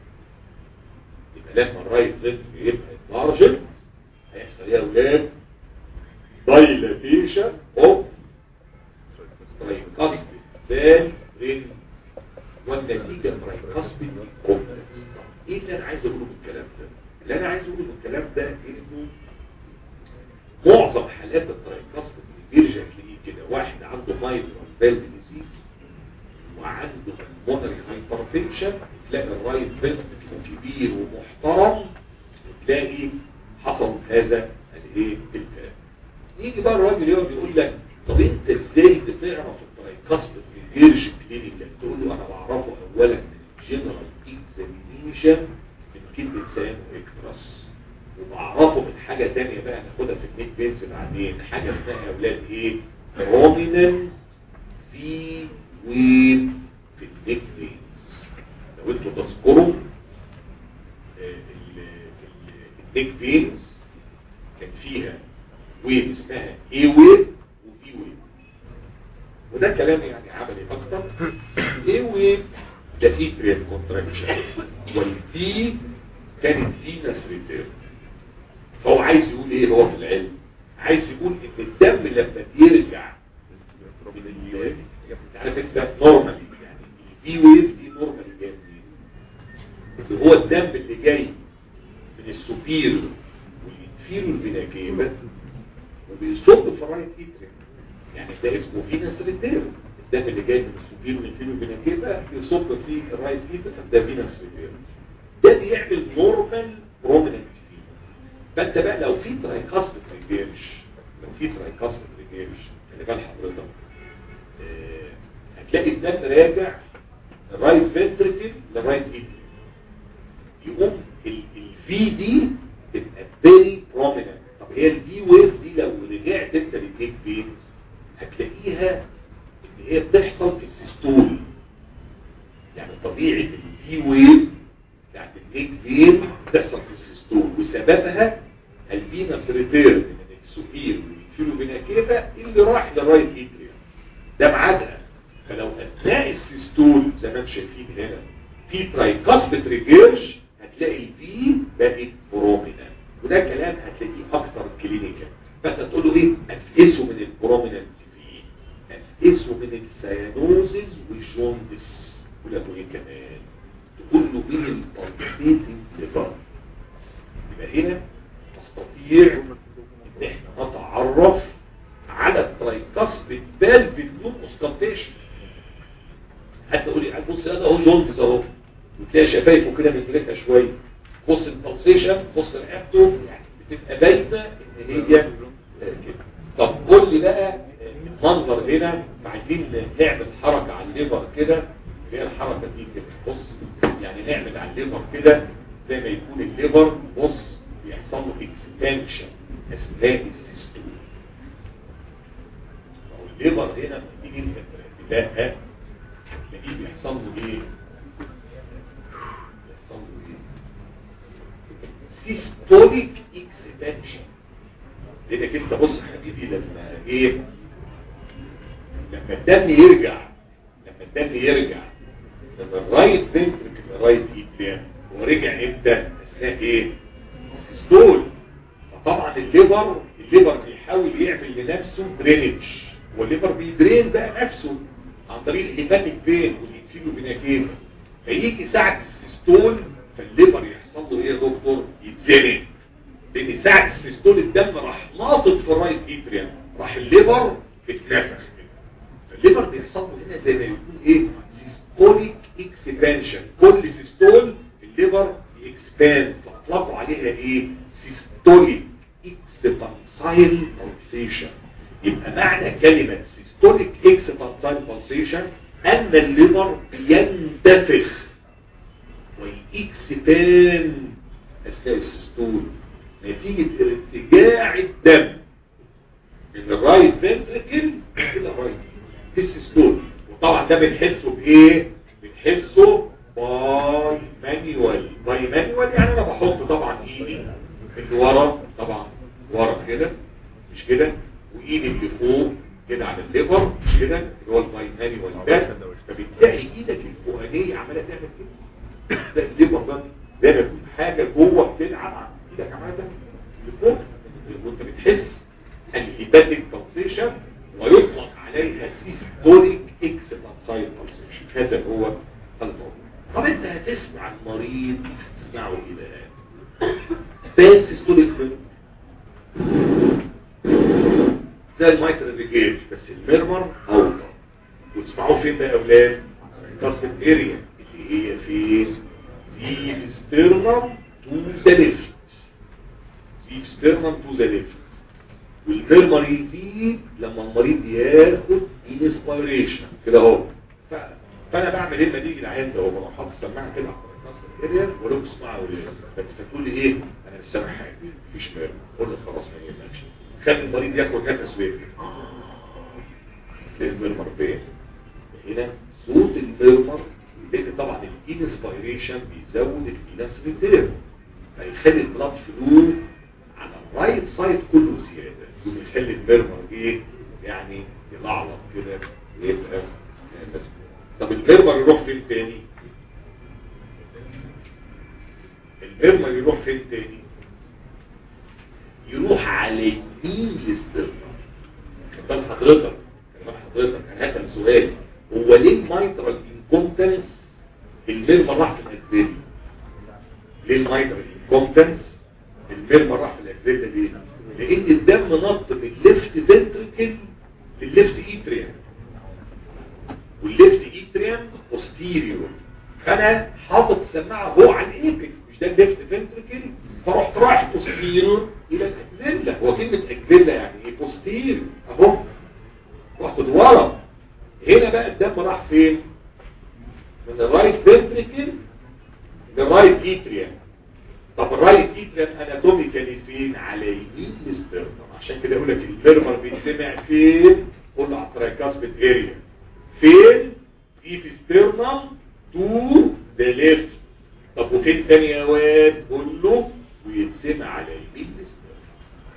يبقى لما الرايت فنتريكل يبقى انلارجمنت هيحصل ايه يا اولاد dilatation of tricuspid valve والنتيجة tricuspid complex ايه اللي انا عايز اقوله بالكلام ده اللي انا عايز اقوله بالكلام ده انه معظم حالات الترايكاسبيد اللي بيرجع تلاقيه كده واحد عنده مايترال فالف ديزيز وعنده المونري هايبرتنشن تلاقي الرايت فالف كبير ومحترم وتلاقي حصل هذا الايه الكلام يجي بقى الراجل يقعد يقول لك طب انت ازاي بتعرف الترايكاسبيد ريجيرش كلينيكال تقول له انا بعرفه اولا من الجنرال اكزامينيشن من كلمه سان اكترس وبعرفه من حاجه تانية بقى ناخدها في الميد بينز بعدين حاجه اسمها يا اولاد ايه بروميننت في ويب في النيك فينز لو انتوا تذكروا آه، ال- ال- النيك فينز كان فيها ويف اسمها اي ويف وبي ويف وده كلام يعني عملي اكتر اي ويف ده اتريال كونتراكشن والبي كانت فينس ريتيرن فهو عايز يقول ايه هو في العلم عايز يقول ان الدم لما بيرجع من ال انت عارف انت نورمالي يعني البي ويف دي نورمالي جايه منين اللي هو الدم اللي جاي من السوبير والانفيرو الفيناكيبا وبيصب في الرايت اتريم يعني ده اسمه فينس ريتير الدم اللي جاي من السوبير والانفيرو الفيناكيبا بيصب في الرايت اتريم ده فينس ريتير ده بيعمل نورمال بروميننت فين فانت بقى لو في ترايكاستيك ريجيرش لو في ترايكاستيك ريجيرش خلي بال حضرتك آه، هتلاقي الدم راجع الرايت فنتركل للرايت ايدريم يقوم الفي دي تبقى فيري بروميننت طب هي الفي ويف دي لو رجعت انت للنيك فينز هتلاقيها ان هي بتحصل في السيستول يعني طبيعه الفي ويف بتاعت النيك فين بتحصل في السيستول وسببها الفينس ريتيرن من السوفير والفيلو بناكيفا اللي راح للرايت ايدريم ده ميعادها فلو اثناء السيستول زي ما انتم شايفين هنا في ترايكاسبت ريجيرش هتلاقي الفي بقت بروميننت وده كلام هتلاقيه اكتر كلينيكال فانت تقول له ايه افقسه من البروميننت في افقسه من السيانوزز والجوندس ولا تقول ايه كمان تقول له مين البالسيتنج ليفر يبقى هنا نستطيع ان احنا نتعرف على الترايكاسبت فالف بدون اوسكالتيشن حتى قولي بص ده اهو جوندس اهو وتلاقي شفايفه كده مزرقه شويه بص البلسيشن بص رقبته يعني بتبقى باينه ان هي آه، كده طب قول لي بقى المنظر هنا عايزين نعمل حركه على الليفر كده اللي هي الحركه دي كده بص يعني نعمل على الليفر كده زي ما يكون الليفر بص بيحصل له اكسبانشن اثناء السيستول الليفر هنا لما تيجي انت تلاقيها تلاقيه بيحصل له ايه؟ بيحصل له ايه؟ سيستوليك اكسبانشن لانك انت بص يا حبيبي لما ايه لما الدم يرجع لما الدم يرجع لما الرايت فنترك الرايت ايدريان ورجع امتى اثناء ايه السيستول فطبعا الليفر الليفر بيحاول يعمل لنفسه درينج والليفر بيدرين بقى نفسه عن طريق الهيباتيك فين والانفيلو فيناكيفا فيجي ساعة السيستول فالليفر يحصل له ايه يا دكتور يتزنق لان ساعة السيستول الدم راح ناطط في الرايت ايتريان راح الليفر اتنفخ فالليفر بيحصل له هنا زي ما يكون ايه سيستوليك اكسبانشن كل سيستول الليفر يكسباند فاطلقوا عليها ايه سيستوليك اكسبانسايل بلسيشن يبقى معنى كلمة سيستوليك اكسبانسايل بلسيشن ان الليفر بينتفخ ويكسبان اثناء السيستول نتيجة ارتجاع الدم من الرايت فنتركل الى الرايت في السيستول وطبعا ده بنحسه بايه بنحسه باي مانيوال باي مانيوال يعني انا بحط طبعا ايدي اللي ورا طبعا ورا كده مش كده وايدي اللي فوق كده على الليفر مش كده اللي هو الباي مانيوال ده فبتلاقي ايدك الفوقانيه عماله تعمل كده ده الليفر ده زي ما يكون حاجه جوه بتلعب على ايدك عماله تعمل لفوق وانت بتحس الهيباتيك بلسيشن ويطلق عليها سيستوليك اكسبانسايل بلسيشن هذا هو الموضوع طب انت هتسمع المريض تسمعه ايه بقى بان سيستوليك زي المايتر ريجيج بس الميرمر اوطى وتسمعوه فين بقى يا اولاد كاستم اريا اللي هي فين زيف ستيرنم تو ذا ليفت زيف ستيرنم تو ذا ليفت والميرمر يزيد لما المريض ياخد انسبيريشن كده اهو ف- فانا بعمل ايه لما نيجي العيان ده هو بروح حاطط السماعه كده على الكاستم اريا واقول له اسمعوا ليه فتقول لي ايه انا مش سامع حاجه مفيش ميرمر قول له خلاص ما يهمكش خلي المريض ياخد نفس ويرجع الميرمر فين هنا صوت الميرمر لان طبعا الانسبيريشن بيزود الفينس ريتيرن فيخلي البلاد فلو على الرايت سايد كله زياده يقوم يخلي الميرمر ايه يعني يلعلط كده ويبقى بس طب الميرمر يروح فين تاني الميرمر يروح فين تاني يروح على يمين الاسترنم خد بال حضرتك خد بال حضرتك انا هسال سؤال هو ليه المايترال انكومبتنس الميرمر راح في الاكزيلا ليه المايترال انكومبتنس الميرمر راح في الاكزيلا ليه لان الدم نط من الليفت فنتركل للليفت ايتريم والليفت ايتريم بوستيريور فانا حاطط السماعه هو على الايبكس مش ده الليفت فنتركل فرحت رايح بوستير الى الاكزيلا هو كلمه اكزيلا يعني ايه بوستير اهو رحت لورا هنا بقى الدم راح فين من الرايت فنتريكل للرايت اتريا طب الرايت اتريا اناتوميكالي فين على يمين السبيرمر عشان كده يقول لك الفيرمر بيتسمع فين قول له على الترايكاسبيد اريا فين في في ستيرنم تو ذا ليفت طب وفين تاني يا واد قول له ويتسمع على يمين الستيرنم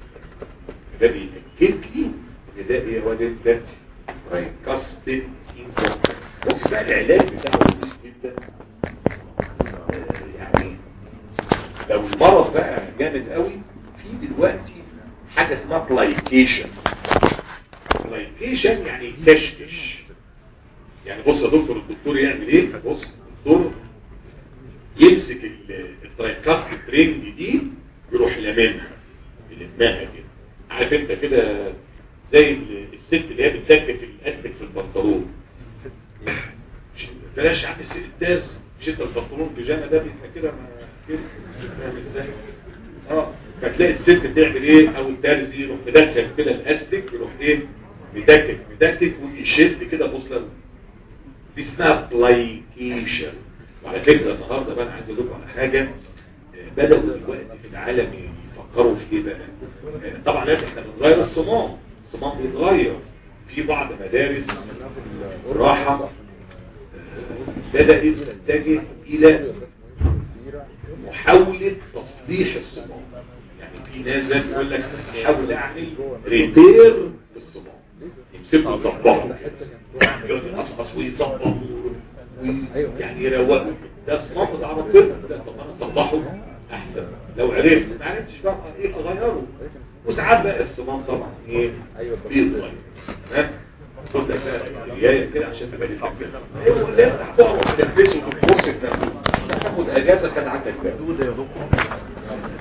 ده بيأكد لي ان ده ايه يا واد انت ترايكاسبيد انكومبلكس بص بقى العلاج بتاعه كويس جدا آه، يعني لو المرض بقى جامد قوي في دلوقتي حاجة اسمها بلايكيشن بلايكيشن يعني يكشكش يعني بص يا دكتور الدكتور يعمل ايه بص الدكتور يمسك ال- الترايكاست ترينج دي يروح لاممها يلمها كده عارف انت كده زي ال- الست اللي هي بتدكك الاستك في البنطلون مش- بلاش يا عم الداس مش انت البنطلون بيجامه ده بيبقى كده ما كده فاهم ازاي اه فتلاقي الست تعمل ايه او الترزي يروح مدخل كده الاستك يروح ايه مدكك مدكك ويشد كده بص دي اسمها بلايكيشن وعلى فكره النهارده بقى انا عايز اقول لكم على حاجه آه، بداوا دلوقتي في العالم يفكروا في ايه بقى آه، طبعا لازم احنا بنغير الصمام الصمام بيتغير في بعض مدارس الراحه بدأت تتجه إلى محاولة تصليح الصمام يعني في ناس زي يقول لك نحاول أعمل ريبير للصمام يمسكوا يصبحوا يقعد يقصقص ويصبحوا يعني يروقوا ده صمام ده على طول ده طب انا اصلحه احسن لو عرفت ما عرفتش بقى ايه اغيره وساعات بقى الصمام طبعا ايه بيتغير ها خد لك بقى الريايه كده عشان تبقى لي فكره ايوه اللي انت هتقعد تلبسه في الكورس ده تاخد اجازه كان عندك بقى